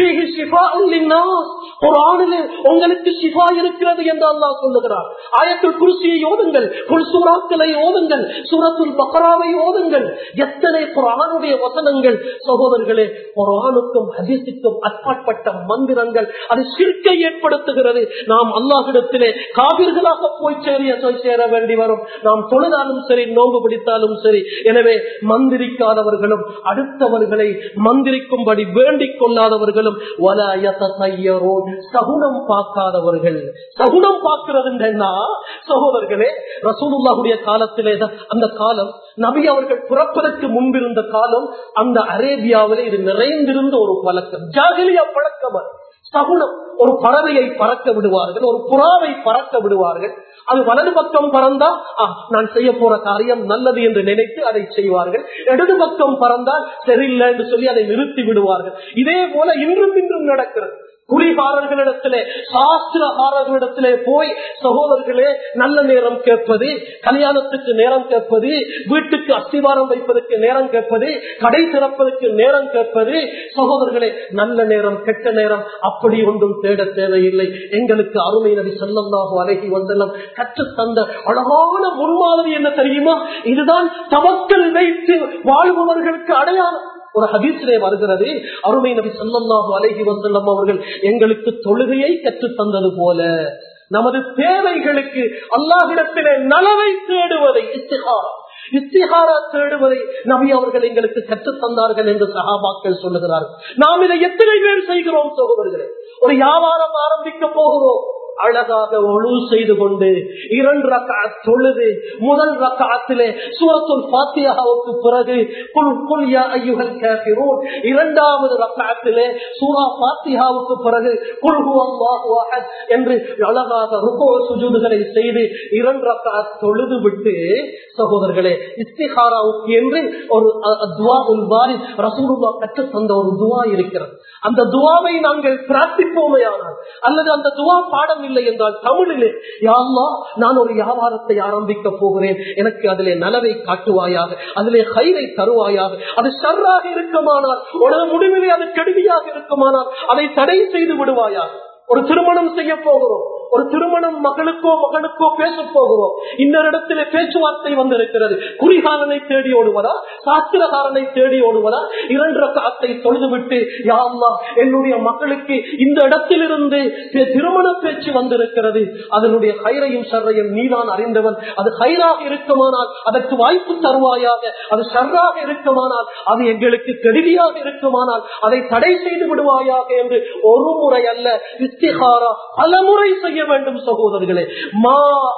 உங்களுக்கு ஷிஃபா இருக்கிறது என்று அல்லாஹ் சொல்லுகிறார் ஆயத்தில் குருசியை ஓதுங்கள் குல்சூராக்களை ஓதுங்கள் சூரத்துல் பக்கராவை ஓதுங்கள் எத்தனை குரானுடைய வசனங்கள் சகோதரர்களே குரானுக்கும் ஹதீஸுக்கும் அற்பாற்பட்ட மந்திரங்கள் அது சிற்கை ஏற்படுத்துகிறது நாம் அல்லாஹிடத்திலே காவிர்களாக போய் சேரிய சேர வேண்டி வரும் நாம் தொழுதாலும் சரி நோன்பு பிடித்தாலும் சரி எனவே மந்திரிக்காதவர்களும் அடுத்தவர்களை மந்திரிக்கும்படி வேண்டிக் கொள்ளாதவர்களும் சகுனம் பார்க்காதவர்கள் சகுனம் பார்க்கிறது சகோதரர்களே ரசூலுல்லாஹுடைய காலத்திலே அந்த காலம் நபி அவர்கள் பிறப்பதற்கு முன்பிருந்த காலம் அந்த அரேபியாவிலே இது நிறைந்திருந்த ஒரு பழக்கம் ஜாகிலியா பழக்கம் சகுனம் ஒரு பறவையை பறக்க விடுவார்கள் ஒரு புறாவை பறக்க விடுவார்கள் அது வலது பக்கம் பறந்தா நான் செய்ய போற காரியம் நல்லது என்று நினைத்து அதை செய்வார்கள் இடது பக்கம் பறந்தால் சரியில்லை என்று சொல்லி அதை நிறுத்தி விடுவார்கள் இதே போல இன்றும் இன்றும் நடக்கிறது குறிகாரர்களிடத்திலே சாஸ்திரகாரர்களிடத்திலே போய் சகோதரர்களே நல்ல நேரம் கேட்பது கல்யாணத்துக்கு நேரம் கேட்பது வீட்டுக்கு அஸ்திவாரம் வைப்பதற்கு நேரம் கேட்பது கடை திறப்பதற்கு நேரம் கேட்பது சகோதரர்களே நல்ல நேரம் கெட்ட நேரம் அப்படி ஒன்றும் தேட தேவையில்லை எங்களுக்கு அருமை நபி செல்லந்தாக அழகி வந்தெல்லாம் கற்றுத்தந்த அழகான முன்மாதிரி என்ன தெரியுமா இதுதான் தவக்கல் வைத்து வாழ்பவர்களுக்கு அடையாளம் ஒரு ஹதீசிலே வருகிறது அருமை நபி சல்லாஹு அலஹி வசல்லம் அவர்கள் எங்களுக்கு தொழுகையை கற்று தந்தது போல நமது தேவைகளுக்கு அல்லாஹிடத்திலே நலவை தேடுவதை இஸ்திகாரா இஸ்திகாரா தேடுவதை நபி அவர்கள் எங்களுக்கு கற்றுத் தந்தார்கள் என்று சகாபாக்கள் சொல்லுகிறார்கள் நாம் இதை எத்தனை பேர் செய்கிறோம் சகோதரர்களே ஒரு வியாபாரம் ஆரம்பிக்க போகிறோம் அழகாக ஒழு செய்து கொண்டு இரண்டு ரக்கா தொழுது முதல் ரக்காத்திலே சூரத்துல் பாத்தியாவுக்கு பிறகு குல் குல் யா ஐயுகல் காஃபிரூன் இரண்டாவது ரக்காத்திலே சூரா பாத்தியாவுக்கு பிறகு குல் ஹுவல்லாஹு அஹத் என்று அழகாக ருகோ சுஜூதுகளை செய்து இரண்டு ரக்கா தொழுது விட்டு சகோதரர்களே இஸ்திஹாராவுக்கு என்று ஒரு துவா உள்வாரி ரசூலுல்லா கற்றுத் தந்த ஒரு துவா இருக்கிறது அந்த துவாவை நாங்கள் பிரார்த்திப்போமையானால் அல்லது அந்த துவா பாடம் இல்லை என்றால் தமிழிலே யாழ்லா நான் ஒரு வியாபாரத்தை ஆரம்பிக்க போகிறேன் எனக்கு அதிலே நலவை காட்டுவாயாக அதிலே கயிறை தருவாயாக அது சர்றாக இருக்குமானால் உனது முடிவிலே அது கடுமையாக இருக்குமானால் அதை தடை செய்து விடுவாயாக ஒரு திருமணம் செய்ய போகிறோம் ஒரு திருமணம் மகளுக்கோ மகனுக்கோ பேச போகிறோம் இன்னொரு இடத்துல பேச்சுவார்த்தை வந்திருக்கிறது குறிகாரனை தேடி ஓடுவதா சாஸ்திரகாரனை தேடி ஓடுவதா இரண்டு ரகத்தை தொழுதுவிட்டு யாழ்லா என்னுடைய மகளுக்கு இந்த இடத்திலிருந்து திருமண பேச்சு வந்திருக்கிறது அதனுடைய கயிறையும் சர்றையும் நீதான் அறிந்தவன் அது கயிறாக இருக்குமானால் அதற்கு வாய்ப்பு தருவாயாக அது சர்றாக இருக்குமானால் அது எங்களுக்கு கெடுதியாக இருக்குமானால் அதை தடை செய்து விடுவாயாக என்று ஒரு முறை அல்ல இஸ்திகாரா பல முறை செய்ய வேண்டும் சகோதரர்களே மா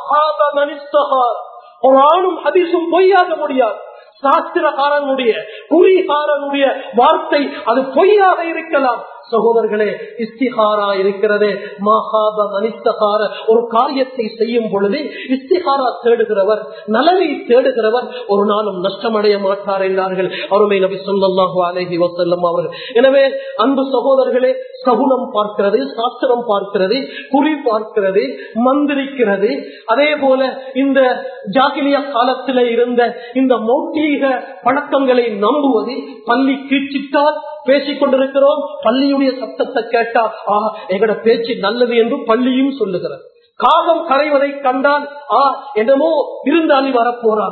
குரானும் ஹதீஸும் பொய்யாக முடியாது சாஸ்திரகாரனுடைய குறிகாரனுடைய வார்த்தை அது பொய்யாக இருக்கலாம் சகோதரர்களே இஸ்திகாரா இருக்கிறது மகாப மனிஸ்தகார ஒரு காரியத்தை செய்யும் பொழுது இஸ்திகாரா தேடுகிறவர் நலனை தேடுகிறவர் ஒரு நாளும் நஷ்டமடைய மாட்டார் என்றார்கள் அருமை நபி சொல்லாஹு அலஹி வசல்லம் அவர்கள் எனவே அன்பு சகோதரர்களே சகுனம் பார்க்கிறது சாஸ்திரம் பார்க்கிறது குறி பார்க்கிறது மந்திரிக்கிறது அதே போல இந்த ஜாகிலிய காலத்தில் இருந்த இந்த மௌட்டீக பழக்கங்களை நம்புவது பள்ளி கீழ்ச்சிட்டால் பேசிக் கொண்டிருக்கிறோம் பள்ளியுடைய சத்தத்தை கேட்டா ஆ எங்கட பேச்சு நல்லது என்று பள்ளியும் சொல்லுகிறது காகம் கரைவதை கண்டால் ஆ என்னமோ விருந்தாளி வரப்போறாங்க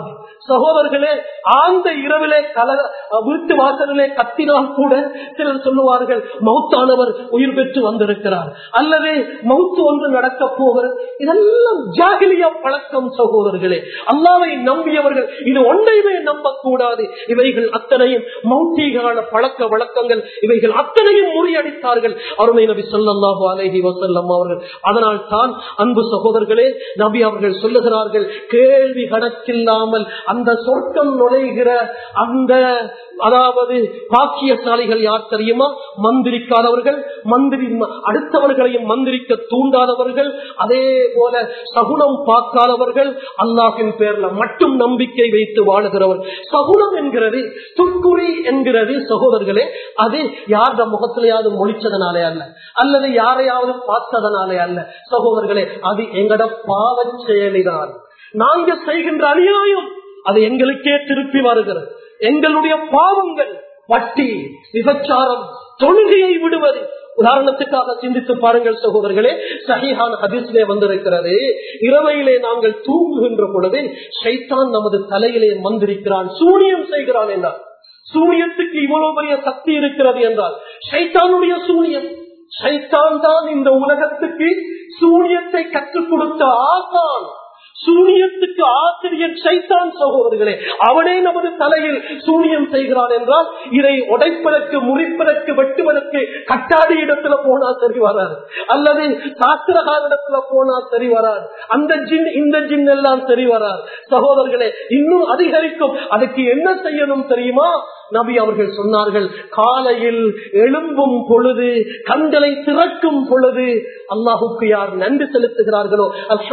சகோதரர்களே ஆந்த இரவிலே கல வீட்டு வாசலிலே கத்தினால் கூட சிலர் சொல்லுவார்கள் மௌத்தானவர் உயிர் பெற்று வந்திருக்கிறார் அல்லது மௌத்து ஒன்று நடக்க போகிறது இதெல்லாம் ஜாகிலிய பழக்கம் சகோதரர்களே அல்லாவை நம்பியவர்கள் இது ஒன்றையுமே நம்பக்கூடாது இவைகள் அத்தனையும் மௌத்தீகான பழக்க வழக்கங்கள் இவைகள் அத்தனையும் முறியடித்தார்கள் அருமை நபி சொல்லல்லாஹு அலைஹி வசல்லம் அவர்கள் அதனால் தான் அன்பு சகோதரர்களே நபி அவர்கள் சொல்லுகிறார்கள் கேள்வி கணக்கில்லாமல் அந்த சொர்க்கம் நுழைகிற அந்த அதாவது பாக்கியசாலிகள் யார் தெரியுமா மந்திரிக்காதவர்கள் மந்திரி அடுத்தவர்களையும் மந்திரிக்க தூண்டாதவர்கள் அதே போல சகுனம் பார்க்காதவர்கள் அல்லாஹின் பேர்ல மட்டும் நம்பிக்கை வைத்து வாழுகிறவர் சகுனம் என்கிறது துக்குறி என்கிறது சகோதரர்களே அது யார்த முகத்திலேயாவது மொழிச்சதனாலே அல்ல அல்லது யாரையாவது பார்த்ததனாலே அல்ல சகோதரர்களே அது எங்கட பாவச் செயலிதான் நாங்க செய்கின்ற அநியாயம் அது எங்களுக்கே திருப்பி வருகிறது எங்களுடைய பாவங்கள் வட்டி விபச்சாரம் தொழுகையை விடுவது உதாரணத்துக்காக சிந்தித்து பாருங்கள் சகோதரர்களே சஹிஹான் ஹதீஸ்லே வந்திருக்கிறது இரவையிலே நாங்கள் தூங்குகின்ற பொழுது சைத்தான் நமது தலையிலே மந்திரிக்கிறான் சூனியம் செய்கிறான் என்றார் சூனியத்துக்கு இவ்வளவு பெரிய சக்தி இருக்கிறது என்றால் சைத்தானுடைய சூனியம் சைத்தான் தான் இந்த உலகத்துக்கு சூனியத்தை கற்றுக் கொடுத்த ஆசான் சூனியத்துக்கு ஆசிரியர் சைத்தான் சகோதரர்களே அவனே நமது தலையில் சூனியம் செய்கிறான் என்றால் இதை உடைப்பதற்கு முறிப்பதற்கு வெட்டுவதற்கு கட்டாடி இடத்துல போனா சரி வராது அல்லது சாஸ்திரகார இடத்துல போனா சரி வராது அந்த ஜின் இந்த ஜின் எல்லாம் சரி வராது சகோதரர்களே இன்னும் அதிகரிக்கும் அதுக்கு என்ன செய்யணும் தெரியுமா நபி அவர்கள் சொன்னார்கள் காலையில் எழும்பும் பொழுது கண்களை திறக்கும் பொழுது அல்லாஹுக்கு யார் நன்றி செலுத்துகிறார்களோ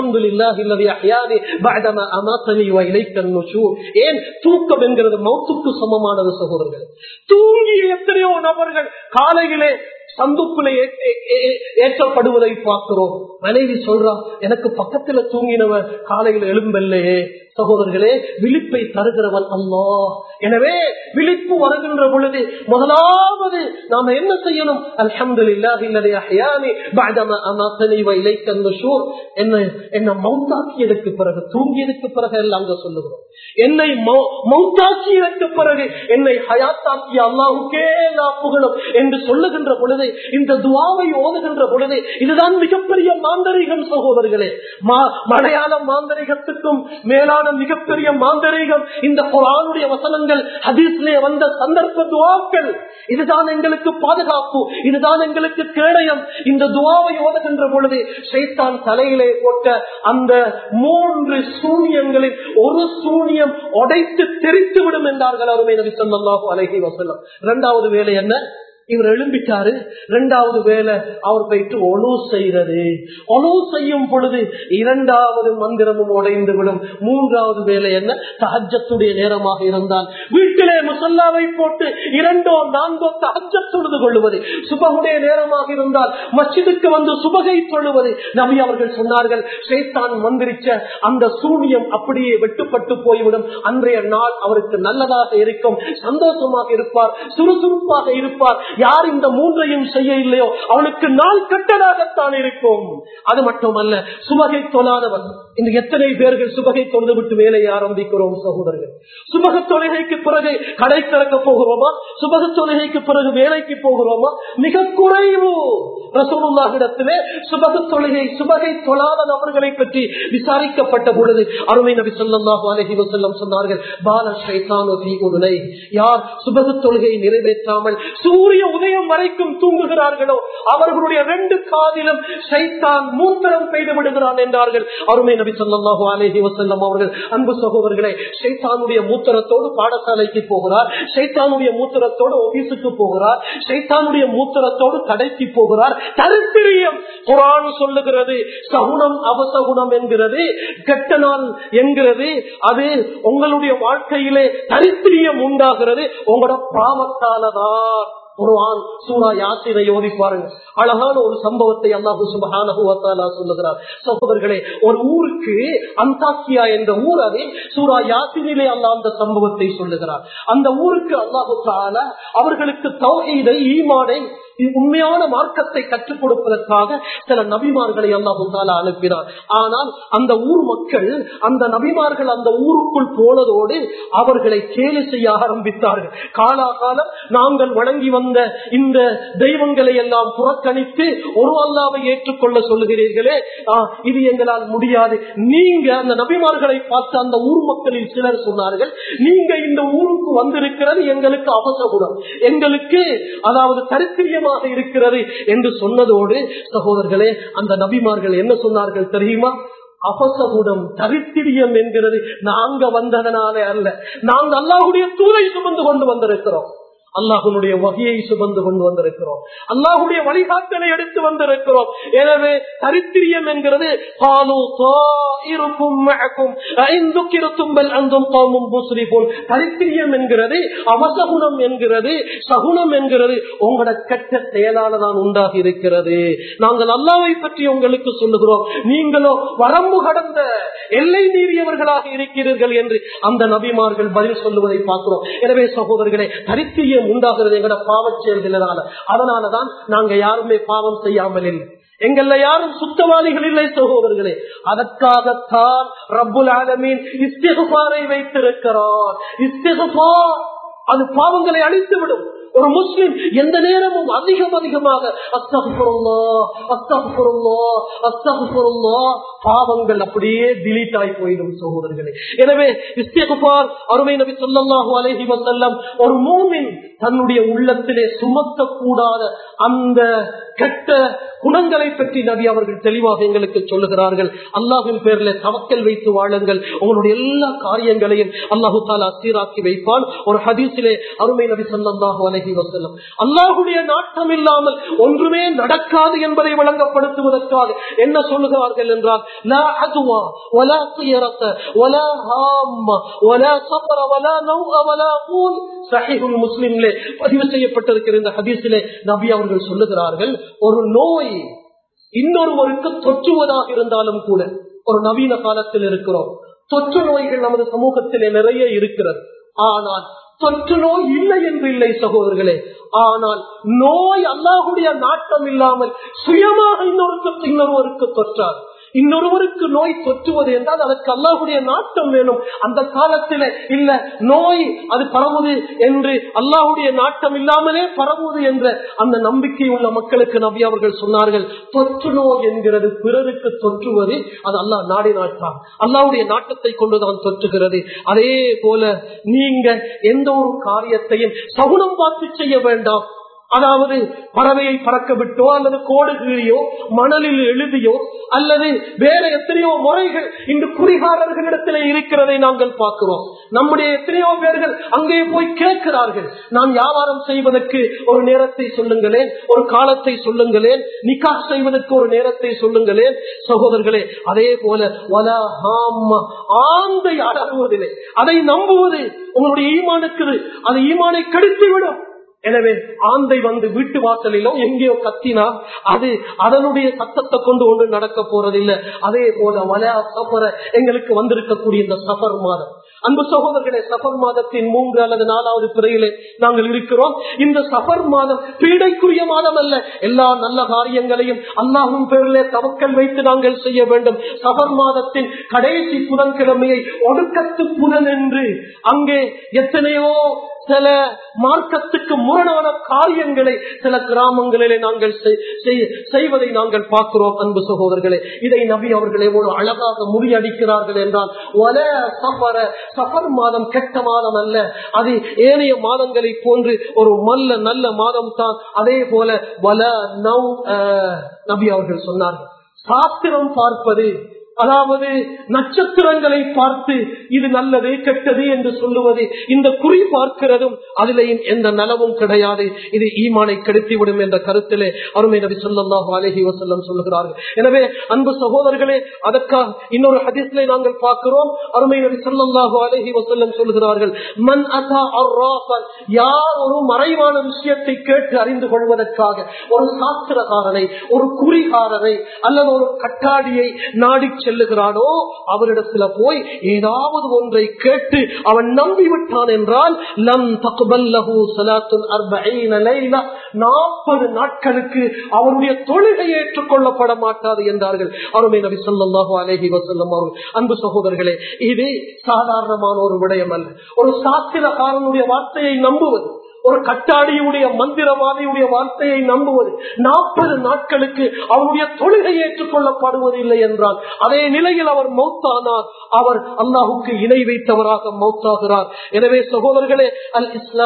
அல்ஹம்துலில்லாஹி ஏன் தூக்கம் என்கிறது மௌத்துக்கு சமமானது சகோதரர்கள் தூங்கிய எத்தனையோ நபர்கள் காலையிலே சந்துக்குள்ளே ஏற்றப்படுவதை பார்க்கிறோம் மனைவி சொல்றா எனக்கு பக்கத்துல தூங்கினவன் காலையில் எழும்பல்லையே சகோதரர்களே விழிப்பை தருகிறவன் அல்லா எனவே விழிப்பு வருகின்ற பொழுது முதலாவது நாம என்ன செய்யணும் என்ன என்ன மௌத்தாக்கியதற்கு பிறகு தூங்கியதுக்கு பிறகு எல்லாம் சொல்லுகிறோம் என்னை மௌத்தாக்கியதற்கு பிறகு என்னை ஹயாத்தாக்கிய அல்லாவுக்கே நான் புகழும் என்று சொல்லுகின்ற பொழுது இந்த துவாவை ஓதுகின்ற பொழுது இதுதான் மிகப்பெரிய மாந்தரிகம் சகோதரர்களே மலையாள மாந்தரிகத்துக்கும் மேலான மிகப்பெரிய மாந்தரிகம் இந்த குரானுடைய வசனங்கள் ஹதீஸ்லே வந்த சந்தர்ப்ப துவாக்கள் இதுதான் எங்களுக்கு பாதுகாப்பு இதுதான் எங்களுக்கு கேடயம் இந்த துவாவை ஓதுகின்ற பொழுது சைத்தான் தலையிலே போட்ட அந்த மூன்று சூனியங்களில் ஒரு சூனியம் உடைத்து தெரித்து விடும் என்றார்கள் அருமை நபி சொல்லாஹு அலஹி வசல்லம் இரண்டாவது வேலை என்ன இவர் எழும்பிட்டாரு இரண்டாவது வேலை அவர் போயிட்டு ஒழு செய்யறது ஒழு செய்யும் பொழுது இரண்டாவது மந்திரமும் உடைந்து விடும் மூன்றாவது வேலை என்ன தஹஜத்துடைய நேரமாக இருந்தால் வீட்டிலே முசல்லாவை போட்டு இரண்டோ நான்கோ தஹஜத் தொழுது கொள்ளுவது சுபகுடைய நேரமாக இருந்தால் மஸ்ஜிதுக்கு வந்து சுபகை தொழுவது நபி அவர்கள் சொன்னார்கள் சேத்தான் மந்திரிச்ச அந்த சூனியம் அப்படியே வெட்டுப்பட்டு போய்விடும் அன்றைய நாள் அவருக்கு நல்லதாக இருக்கும் சந்தோஷமாக இருப்பார் சுறுசுறுப்பாக இருப்பார் யார் இந்த மூன்றையும் செய்ய இல்லையோ அவனுக்கு நாள் கட்டதாகத்தான் இருக்கும் அது மட்டுமல்ல சுபகை தொழாதவன் இந்த எத்தனை பேர்கள் சுபகை தொழுது விட்டு வேலையை ஆரம்பிக்கிறோம் சகோதரர்கள் சுபக தொழுகைக்கு பிறகு கடை திறக்க போகிறோமா சுபக தொழுகைக்கு பிறகு வேலைக்கு போகிறோமா மிக குறைவு ரசூலுல்லாஹிடத்திலே சுபக தொழுகை சுபகை தொழாத நபர்களை பற்றி விசாரிக்கப்பட்ட பொழுது அருமை நபி சொல்லாஹு அலஹி வசல்லம் சொன்னார்கள் பால ஷைத்தானோ தீகுலை யார் சுபக தொழுகையை நிறைவேற்றாமல் சூரிய உதயம் வரைக்கும் தூங்குகிறார்களோ அவர்களுடைய ரெண்டு காதிலும் சைத்தான் மூத்தரம் பெய்து விடுகிறான் என்றார்கள் அருமை நபி சொல்லாஹு அலேஹி வசல்லம் அவர்கள் அன்பு சகோதரர்களே சைத்தானுடைய மூத்தரத்தோடு பாடசாலைக்கு போகிறார் சைத்தானுடைய மூத்தரத்தோடு ஆபீஸுக்கு போகிறார் சைத்தானுடைய மூத்தரத்தோடு கடைக்கு போகிறார் தரித்திரியம் குரான் சொல்லுகிறது சகுனம் அவசகுணம் என்கிறது கெட்ட நாள் என்கிறது அது உங்களுடைய வாழ்க்கையிலே தரித்திரியம் உண்டாகிறது உங்களோட பாவத்தாலதான் குர்ஆன் சூரா யாசினை ஓதி பாருங்க அழகான ஒரு சம்பவத்தை அல்லாஹு சுபஹானஹுவத்தாலா சொல்லுகிறார் சகோதரர்களே ஒரு ஊருக்கு அந்தாக்கியா என்ற ஊர் அதை சூரா யாசினிலே அல்லாஹ் அந்த சம்பவத்தை சொல்லுகிறார் அந்த ஊருக்கு அல்லாஹு தாலா அவர்களுக்கு தௌஹீதை ஈமானை உண்மையான மார்க்கத்தை கற்றுக் கொடுப்பதற்காக சில நபிமார்களை அல்லாஹு தாலா அனுப்பினார் ஆனால் அந்த ஊர் மக்கள் அந்த நபிமார்கள் அந்த ஊருக்குள் போனதோடு அவர்களை கேலி செய்ய ஆரம்பித்தார்கள் காலாகாலம் நாங்கள் வணங்கி வந்த இந்த தெய்வங்களை எல்லாம் புறக்கணித்து ஒரு அல்லாவை ஏற்றுக்கொள்ள சொல்லுகிறீர்களே ஆ, இது எங்களால் முடியாது நீங்க அந்த நபிமார்களை பார்த்து அந்த ஊர் மக்களில் சிலர் சொன்னார்கள் நீங்க இந்த ஊருக்கு வந்திருக்கிறது எங்களுக்கு அவசகுணம் எங்களுக்கு அதாவது தரித்திரியமாக இருக்கிறது என்று சொன்னதோடு சகோதரர்களே அந்த நபிமார்கள் என்ன சொன்னார்கள் தெரியுமா அபசகுடம் தரித்திரியம் என்கிறது நாங்க வந்ததனாலே அல்ல நாங்க அல்லாஹுடைய தூரை சுமந்து கொண்டு வந்திருக்கிறோம் அல்லாஹுடைய வகையை சுமந்து கொண்டு வந்திருக்கிறோம் அல்லாஹுடைய வழிகாட்டலை எடுத்து வந்திருக்கிறோம் எனவே தரித்திரியம் என்கிறது "காலு தாயிறுக்கும் மஅக்கும், அஇன் துக்கிரத்தும் பல் அன்தும் கௌமும் முஸ்ரிஃபூன்." தரித்திரியம் என்கிறது அவசகுணம் என்கிறது சகுனம் என்கிறது உங்களோட கெட்ட செயலால தான் உண்டாகி இருக்கிறது நாங்கள் அல்லாவை பற்றி உங்களுக்கு சொல்லுகிறோம் நீங்களோ வரம்பு கடந்த எல்லை மீறியவர்களாக இருக்கிறீர்கள் என்று அந்த நபிமார்கள் பதில் சொல்லுவதை பார்க்கிறோம் எனவே சகோதரர்களே தரித்திரியம் உண்டாகிறது எங்கட பாவச் செயல்களினால அதனாலதான் நாங்க யாருமே பாவம் செய்யாமல் இல்லை எங்கள்ல யாரும் சுத்தவாதிகள் இல்லை சகோதரர்களே அதற்காகத்தான் ரப்புல் ஆலமீன் இஸ்திகுபாரை வைத்திருக்கிறார் இஸ்திகுபார் அது பாவங்களை அழித்துவிடும் ஒரு முஸ்லிம் எந்த நேரமும் அதிகம் அதிகமாக அஸ்தகுல்லா அஸ்தகுல்லா அஸ்தகுல்லா பாவங்கள் அப்படியே டிலீட் ஆகி போயிடும் சகோதரர்களே எனவே இஸ்திகுபார் அருமை நபி சொல்லல்லாஹு அலைஹி வஸல்லம் ஒரு மூமின் தன்னுடைய உள்ளத்திலே சுமக்க கூடாத அந்த கெட்ட குணங்களை பற்றி நபி அவர்கள் தெளிவாக எங்களுக்கு சொல்லுகிறார்கள் அல்லாஹின் பேரில் தவக்கல் வைத்து வாழுங்கள் உங்களுடைய எல்லா காரியங்களையும் அல்லாஹு தாலா சீராக்கி வைப்பான் ஒரு ஹதீஸிலே அருமை நபி சொல்லல்லாஹு அலைஹி வஸல்லம் அல்லாஹுடைய நாட்டம் இல்லாமல் ஒன்றுமே நடக்காது என்பதை விளங்கப்படுத்துவதற்காக என்ன சொல்லுகிறார்கள் என்றால் லா அதுவா வலா சியரத்த வலா ஹாம்ம வலா சபர வலா நௌஅ வலா ஊன் சஹீஹுல் முஸ்லிம்லே பதிவு செய்யப்பட்டிருக்கிற இந்த ஹதீஸிலே நபி அவர்கள் சொல்லுகிறார்கள் ஒரு நோய் இன்னொருவருக்கு தொற்றுவதாக இருந்தாலும் கூட ஒரு நவீன காலத்தில் இருக்கிறோம் தொற்று நோய்கள் நமது சமூகத்திலே நிறைய இருக்கிறது ஆனால் தொற்று நோய் இல்லை என்று இல்லை சகோதரர்களே ஆனால் நோய் அல்லாஹுடைய நாட்டம் இல்லாமல் சுயமாக இன்னொருக்கு இன்னொருவருக்கு தொற்றார் இன்னொருவருக்கு நோய் தொற்றுவது என்றால் அதற்கு அல்லாஹுடைய நாட்டம் வேணும் அந்த காலத்தில் இல்ல நோய் அது பரவுது என்று அல்லாஹுடைய நாட்டம் இல்லாமலே பரவுவது என்ற அந்த நம்பிக்கை உள்ள மக்களுக்கு நபி அவர்கள் சொன்னார்கள் தொற்று நோய் என்கிறது பிறருக்கு தொற்றுவது அது அல்லாஹ் நாடி நாட்டான் அல்லாஹுடைய நாட்டத்தை கொண்டுதான் தொற்றுகிறது அதே போல நீங்க எந்த ஒரு காரியத்தையும் சகுனம் பார்த்து செய்ய வேண்டாம் அதாவது பறவையை பறக்க விட்டோ அல்லது கோடு கீழியோ மணலில் எழுதியோ அல்லது வேற எத்தனையோ முறைகள் இன்று குறிகாரர்களிடத்தில் இருக்கிறதை நாங்கள் பார்க்கிறோம் நம்முடைய எத்தனையோ பேர்கள் அங்கே போய் கேட்கிறார்கள் நான் வியாபாரம் செய்வதற்கு ஒரு நேரத்தை சொல்லுங்களேன் ஒரு காலத்தை சொல்லுங்களேன் நிக்கா செய்வதற்கு ஒரு நேரத்தை சொல்லுங்களேன் சகோதரர்களே அதே போல வலா ஹாம்ம ஆந்தை அடங்குவதில்லை அதை நம்புவது உங்களுடைய ஈமானுக்கு அது ஈமானை கெடுத்துவிடும் எனவே ஆந்தை வந்து வீட்டு வாசலிலோ எங்கேயோ கத்தினா அது அதனுடைய சத்தத்தை கொண்டு ஒன்று நடக்க போறதில்லை அதே போல வலையா சஃபர எங்களுக்கு வந்திருக்கக்கூடிய இந்த சஃபர் மாதம் அன்பு சகோதரர்களே சஃபர் மாதத்தின் மூன்று அல்லது நாலாவது பிறையிலே நாங்கள் இருக்கிறோம் இந்த சஃபர் மாதம் பீடைக்குரிய மாதம் அல்ல எல்லா நல்ல காரியங்களையும் அல்லாஹும் பேரிலே தவக்கல் வைத்து நாங்கள் செய்ய வேண்டும் சஃபர் மாதத்தின் கடைசி புதன்கிழமையை ஒடுக்கத்து புதன் என்று அங்கே எத்தனையோ சில மார்க்கத்துக்கு முரணான காரியங்களை சில கிராமங்களிலே நாங்கள் செய்வதை நாங்கள் பார்க்கிறோம் அன்பு சகோதரர்களே இதை நபி அவர்கள் எவ்வளவு அழகாக முறியடிக்கிறார்கள் என்றால் ஒல சஃபர சஃபர் மாதம் கெட்ட மாதம் அல்ல அது ஏனைய மாதங்களை போன்று ஒரு நல்ல நல்ல மாதம் தான் அதே போல வல நவ் நபி அவர்கள் சொன்னார்கள் சாத்திரம் பார்ப்பது அதாவது நட்சத்திரங்களை பார்த்து இது நல்லது கெட்டது என்று சொல்லுவது இந்த குறி பார்க்கிறதும் அதிலேயும் எந்த நலவும் கிடையாது இது ஈமானை கெடுத்திவிடும் என்ற கருத்திலே அருமை நபி சொல்லாஹு அலஹி வசல்லம் சொல்லுகிறார்கள் எனவே அன்பு சகோதரர்களே அதற்காக இன்னொரு ஹதீஸ்ல நாங்கள் பார்க்கிறோம் அருமை நபி சொல்லாஹு அலஹி வசல்லம் சொல்லுகிறார்கள் மன் அசா அர்ராஃபன் யார் ஒரு மறைவான விஷயத்தை கேட்டு அறிந்து கொள்வதற்காக ஒரு சாஸ்திரகாரனை ஒரு குறிகாரனை அல்லது ஒரு கட்டாடியை நாடி செல்லுகிறானோ அவரிடத்துல போய் ஏதாவது ஒன்றை கேட்டு அவன் நம்பிவிட்டான் என்றால் லம் தகுபல்லஹு சலாத்துல் அர்பஈன லைலா நாற்பது நாட்களுக்கு அவருடைய தொழுகை ஏற்றுக்கொள்ளப்பட மாட்டாது என்றார்கள் அருமை நபி ஸல்லல்லாஹு அலைஹி வஸல்லம் அவர்கள் அன்பு சகோதரர்களே இது சாதாரணமான ஒரு விடயம் அல்ல ஒரு சாஸ்திரக்காரனுடைய வார்த்தையை நம்புவது ஒரு கட்டாடியுடைய மந்திரவாதியுடைய வார்த்தையை நம்புவது நாற்பது நாட்களுக்கு அவருடைய தொழுகை ஏற்றுக்கொள்ளப்படுவதில்லை என்றால் அதே நிலையில் அவர் மௌத்தானார் அவர் அல்லாஹுக்கு இணை வைத்தவராக மௌத்தாகிறார் எனவே சகோதரர்களே அல்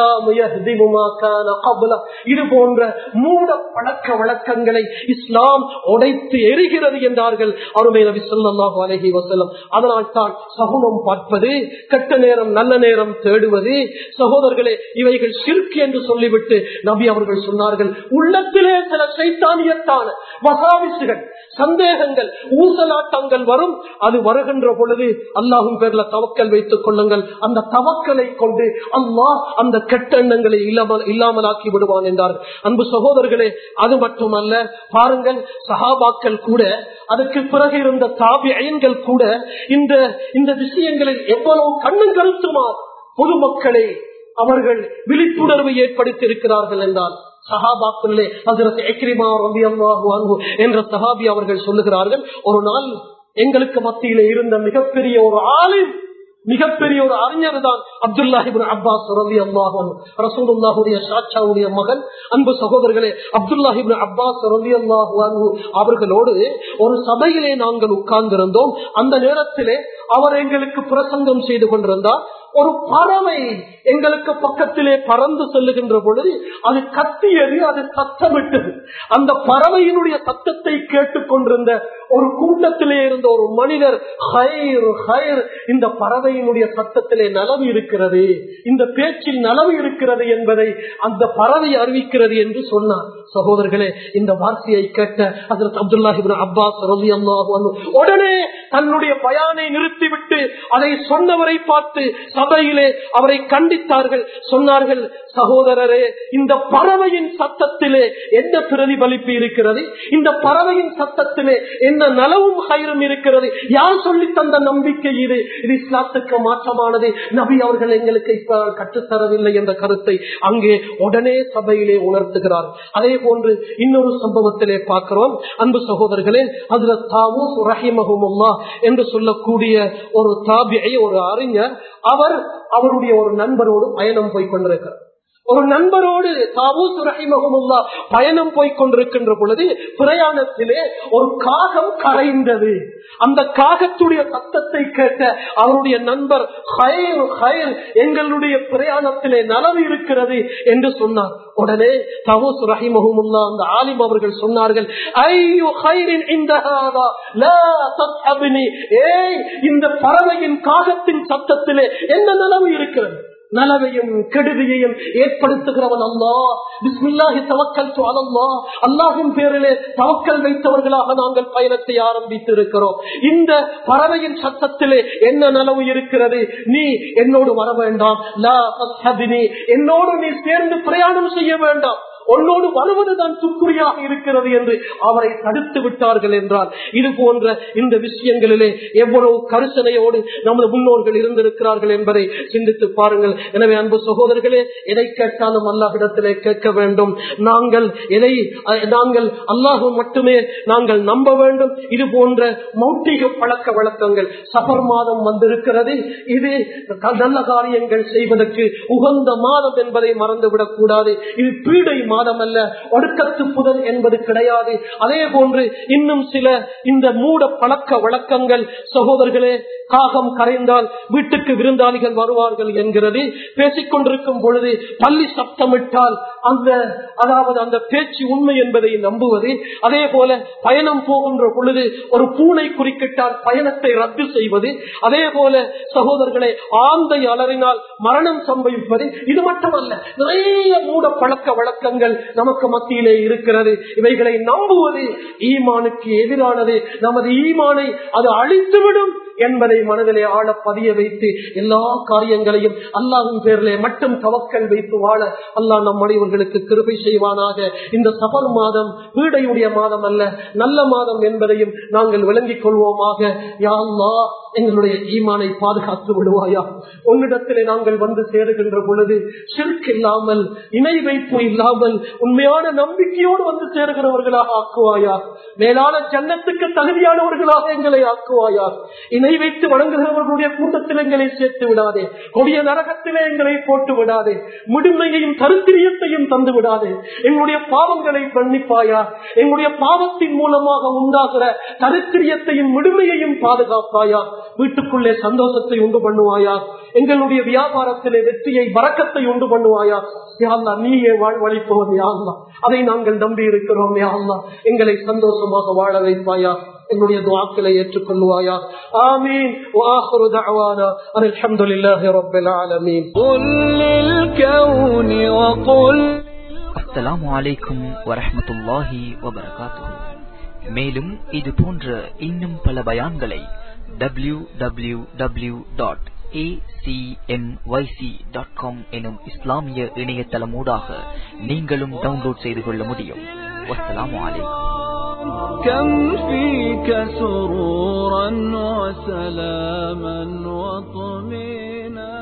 இஸ்லாம் இது போன்ற மூட பழக்க வழக்கங்களை இஸ்லாம் உடைத்து எரிகிறது என்றார்கள் அருமை நபி சொல்லாஹு அலஹி வசல்லம் அதனால் தான் சகுனம் பார்ப்பது கெட்ட நேரம் நல்ல நேரம் தேடுவது சகோதரர்களே இவைகள் சிற்கு என்று சொல்லிவிட்டு நபி அவர்கள் சொன்னார்கள் உள்ளத்திலே சில சைத்தானியத்தான வசாவிசுகள் சந்தேகங்கள் ஊசலாட்டங்கள் வரும் அது வருகின்ற பொழுது அல்லாஹும் பேர்ல தவக்கல் வைத்துக் கொள்ளுங்கள் அந்த தவக்கலை கொண்டு அல்லாஹ் அந்த கெட்ட எண்ணங்களை இல்லாமல் இல்லாமலாக்கி விடுவான் என்றார் அன்பு சகோதரர்களே அது மட்டுமல்ல பாருங்கள் சஹாபாக்கள் கூட அதுக்கு பிறகு இருந்த தாபி அயன்கள் கூட இந்த இந்த விஷயங்களில் எவ்வளவு கண்ணும் கருத்துமா பொதுமக்களை அவர்கள் விழிப்புணர்வை ஏற்படுத்தி இருக்கிறார்கள் என்றால் சஹாபாக்குள்ளே ஹசரத் எக்ரிமா ரபி அல்லாஹு என்ற சஹாபி அவர்கள் சொல்லுகிறார்கள் ஒரு நாள் எங்களுக்கு மத்தியில இருந்த மிகப்பெரிய ஒரு ஆளின் மிகப்பெரிய ஒரு அறிஞர் தான் அப்துல்லாஹிபின் அப்பாஸ் ரவி அல்லாஹன் ரசூலுல்லாஹுடைய சாச்சாவுடைய மகன் அன்பு சகோதரர்களே அப்துல்லாஹிபின் அப்பாஸ் ரவி அல்லாஹு அவர்களோடு ஒரு சபையிலே நாங்கள் உட்கார்ந்திருந்தோம் அந்த நேரத்திலே அவர் எங்களுக்கு பிரசங்கம் செய்து கொண்டிருந்தார் ஒரு பறவை எங்களுக்கு பக்கத்திலே பறந்து செல்லுகின்ற பொழுது அது கத்தியது அது சத்தமிட்டது அந்த பறவையினுடைய சத்தத்தை கேட்டுக் கொண்டிருந்த ஒரு கூட்டத்திலே இருந்த ஒரு மனிதர் ஹைர் ஹைர் இந்த பறவையினுடைய சத்தத்திலே நலவு இருக்கிறது இந்த பேச்சில் நலவு இருக்கிறது என்பதை அந்த பறவை அறிவிக்கிறது என்று சொன்னார் சகோதரர்களே இந்த வார்த்தையை கேட்ட அதற்கு அப்துல்லாஹிபின் அப்பாஸ் ரவி உடனே தன்னுடைய பயானை நிறுத்திவிட்டு அதை சொன்னவரை பார்த்து சபையிலே அவரை கண்டித்தார்கள் சொன்னார்கள் சகோதரரே இந்த பறவையின் சத்தத்திலே என்ன பிரதிபலிப்பு இருக்கிறது இந்த பறவையின் சத்தத்திலே என்ன நலவும் கயிறும் இருக்கிறது யார் சொல்லி தந்த நம்பிக்கை இது இது இஸ்லாத்துக்கு மாற்றமானது நபி அவர்கள் எங்களுக்கு இப்ப கற்றுத்தரவில்லை என்ற கருத்தை அங்கே உடனே சபையிலே உணர்த்துகிறார் அதே போன்று இன்னொரு சம்பவத்திலே பார்க்கிறோம் அன்பு சகோதரர்களே அதுல தாவூஸ் ரஹிமஹுமுல்லா என்று சொல்லக்கூடிய ஒரு தாபியை ஒரு அறிஞர் அவர் அவருடைய ஒரு நண்பரோடு பயணம் போய் கொண்டிருக்கிறார் ஒரு நண்பரோடு தாவூஸ் ரஹிமஹமுல்லா பயணம் போய் கொண்டிருக்கின்ற பொழுது பிரயாணத்திலே ஒரு காகம் கரைந்தது அந்த காகத்துடைய சத்தத்தை கேட்ட அவருடைய நண்பர் ஹயர் ஹயர் எங்களுடைய பிரயாணத்திலே நலவு இருக்கிறது என்று சொன்னார் உடனே தவூஸ் ரஹிமஹமுல்லா அந்த ஆலிம் அவர்கள் சொன்னார்கள் ஐயோ ஹைரின் இந்த ஏய் இந்த பறவையின் காகத்தின் சத்தத்திலே என்ன நலவு இருக்கிறது நலவையும் கெடுதியையும் ஏற்படுத்துகிறவன் அல்லா பிஸ்மில்லாஹி தவக்கல் அல்லா அல்லாஹின் பேரிலே தவக்கல் வைத்தவர்களாக நாங்கள் பயணத்தை ஆரம்பித்து இருக்கிறோம் இந்த பறவையின் சத்தத்திலே என்ன நலவு இருக்கிறது நீ என்னோடு வர வேண்டாம் லா என்னோடு நீ சேர்ந்து பிரயாணம் செய்ய வேண்டாம் உன்னோடு வருவதுதான் துக்குறியாக இருக்கிறது என்று அவரை தடுத்து விட்டார்கள் என்றால் இது போன்ற இந்த விஷயங்களிலே எவ்வளவு கருசனையோடு நமது முன்னோர்கள் இருந்திருக்கிறார்கள் என்பதை சிந்தித்து பாருங்கள் எனவே அன்பு சகோதரர்களே எதை கேட்டாலும் அல்லாஹிடத்திலே கேட்க வேண்டும் நாங்கள் எதை நாங்கள் அல்லாஹு மட்டுமே நாங்கள் நம்ப வேண்டும் இது போன்ற மௌட்டிக பழக்க வழக்கங்கள் சபர் மாதம் வந்திருக்கிறது இது நல்ல காரியங்கள் செய்வதற்கு உகந்த மாதம் என்பதை மறந்துவிடக் கூடாது இது பீடை மாதம் அல்ல ஒடுக்கத்து புதன் என்பது கிடையாது அதே போன்று இன்னும் சில இந்த மூட பழக்க வழக்கங்கள் சகோதரர்களே காகம் கரைந்தால் வீட்டுக்கு விருந்தாளிகள் வருவார்கள் என்கிறது பேசிக் கொண்டிருக்கும் பொழுது பள்ளி சப்தமிட்டால் அந்த அதாவது அந்த பேச்சு உண்மை என்பதை நம்புவது அதே போல பயணம் போகின்ற பொழுது ஒரு பூனை குறுக்கிட்டால் பயணத்தை ரத்து செய்வது அதே போல சகோதரர்களை ஆந்தை அலறினால் மரணம் சம்பவிப்பது இது மட்டுமல்ல நிறைய மூட பழக்க வழக்கங்கள் நமக்கு மத்தியிலே இருக்கிறது இவைகளை நம்புவது ஈமானுக்கு எதிரானது நமது ஈமானை அது அழித்துவிடும் என்பதை மனதிலே ஆழ பதிய வைத்து எல்லா காரியங்களையும் அல்லாவின் பேரிலே மட்டும் தவக்கல் வைத்து வாழ அல்லாஹ் நம் அனைவர்களுக்கு கிருபை செய்வானாக இந்த சபர் மாதம் வீடையுடைய மாதம் அல்ல நல்ல மாதம் என்பதையும் நாங்கள் விளங்கிக் கொள்வோமாக யா அல்லாஹ் எங்களுடைய ஈமானை பாதுகாத்து விடுவாயா உன்னிடத்திலே நாங்கள் வந்து சேருகின்ற பொழுது சிறுக்கு இல்லாமல் இணை வைப்பு இல்லாமல் உண்மையான நம்பிக்கையோடு வந்து சேருகிறவர்களாக ஆக்குவாயா மேலான ஜன்னத்துக்கு தகுதியானவர்களாக எங்களை ஆக்குவாயா இணை வைத்து வணங்குகிறவர்களுடைய கூட்டத்தில் எங்களை சேர்த்து விடாதே கொடிய நரகத்திலே எங்களை போட்டு விடாதே முழுமையையும் தருத்திரியத்தையும் தந்து விடாதே எங்களுடைய பாவங்களை மன்னிப்பாயா எங்களுடைய பாவத்தின் மூலமாக உண்டாகிற தருத்திரியத்தையும் முழுமையையும் பாதுகாப்பாயா வீட்டுக்குள்ளே சந்தோஷத்தை உண்டு பண்ணுவாயா எங்களுடைய வியாபாரத்திலே வெற்றியை வரக்கத்தை உண்டு பண்ணுவாயா யாழ்லா நீயே வாழ்வழிப்பவன் யாழ்லா அதை நாங்கள் நம்பி இருக்கிறோம் யாழ்லா எங்களை சந்தோஷமாக வாழ வைப்பாயா என்னுடைய துவாக்களை ஏற்றுக்கொள்வாயா ஆமீன் واخر دعوانا ان الحمد لله رب العالمين قل للكون وقل அஸ்ஸலாமு அலைக்கும் வரஹ்மத்துல்லாஹி வபரகாத்துஹு மேலும் இது போன்ற இன்னும் பல பயான்களை டபிள்யூ டபிள்யூ டபிள்யூ டாட் எனும் இஸ்லாமிய இணையதளமூடாக நீங்களும் டவுன்லோட் செய்து கொள்ள முடியும் வஸ்ஸலாமு அலைக்கும் كم فيك سرورا وسلاما وطمينا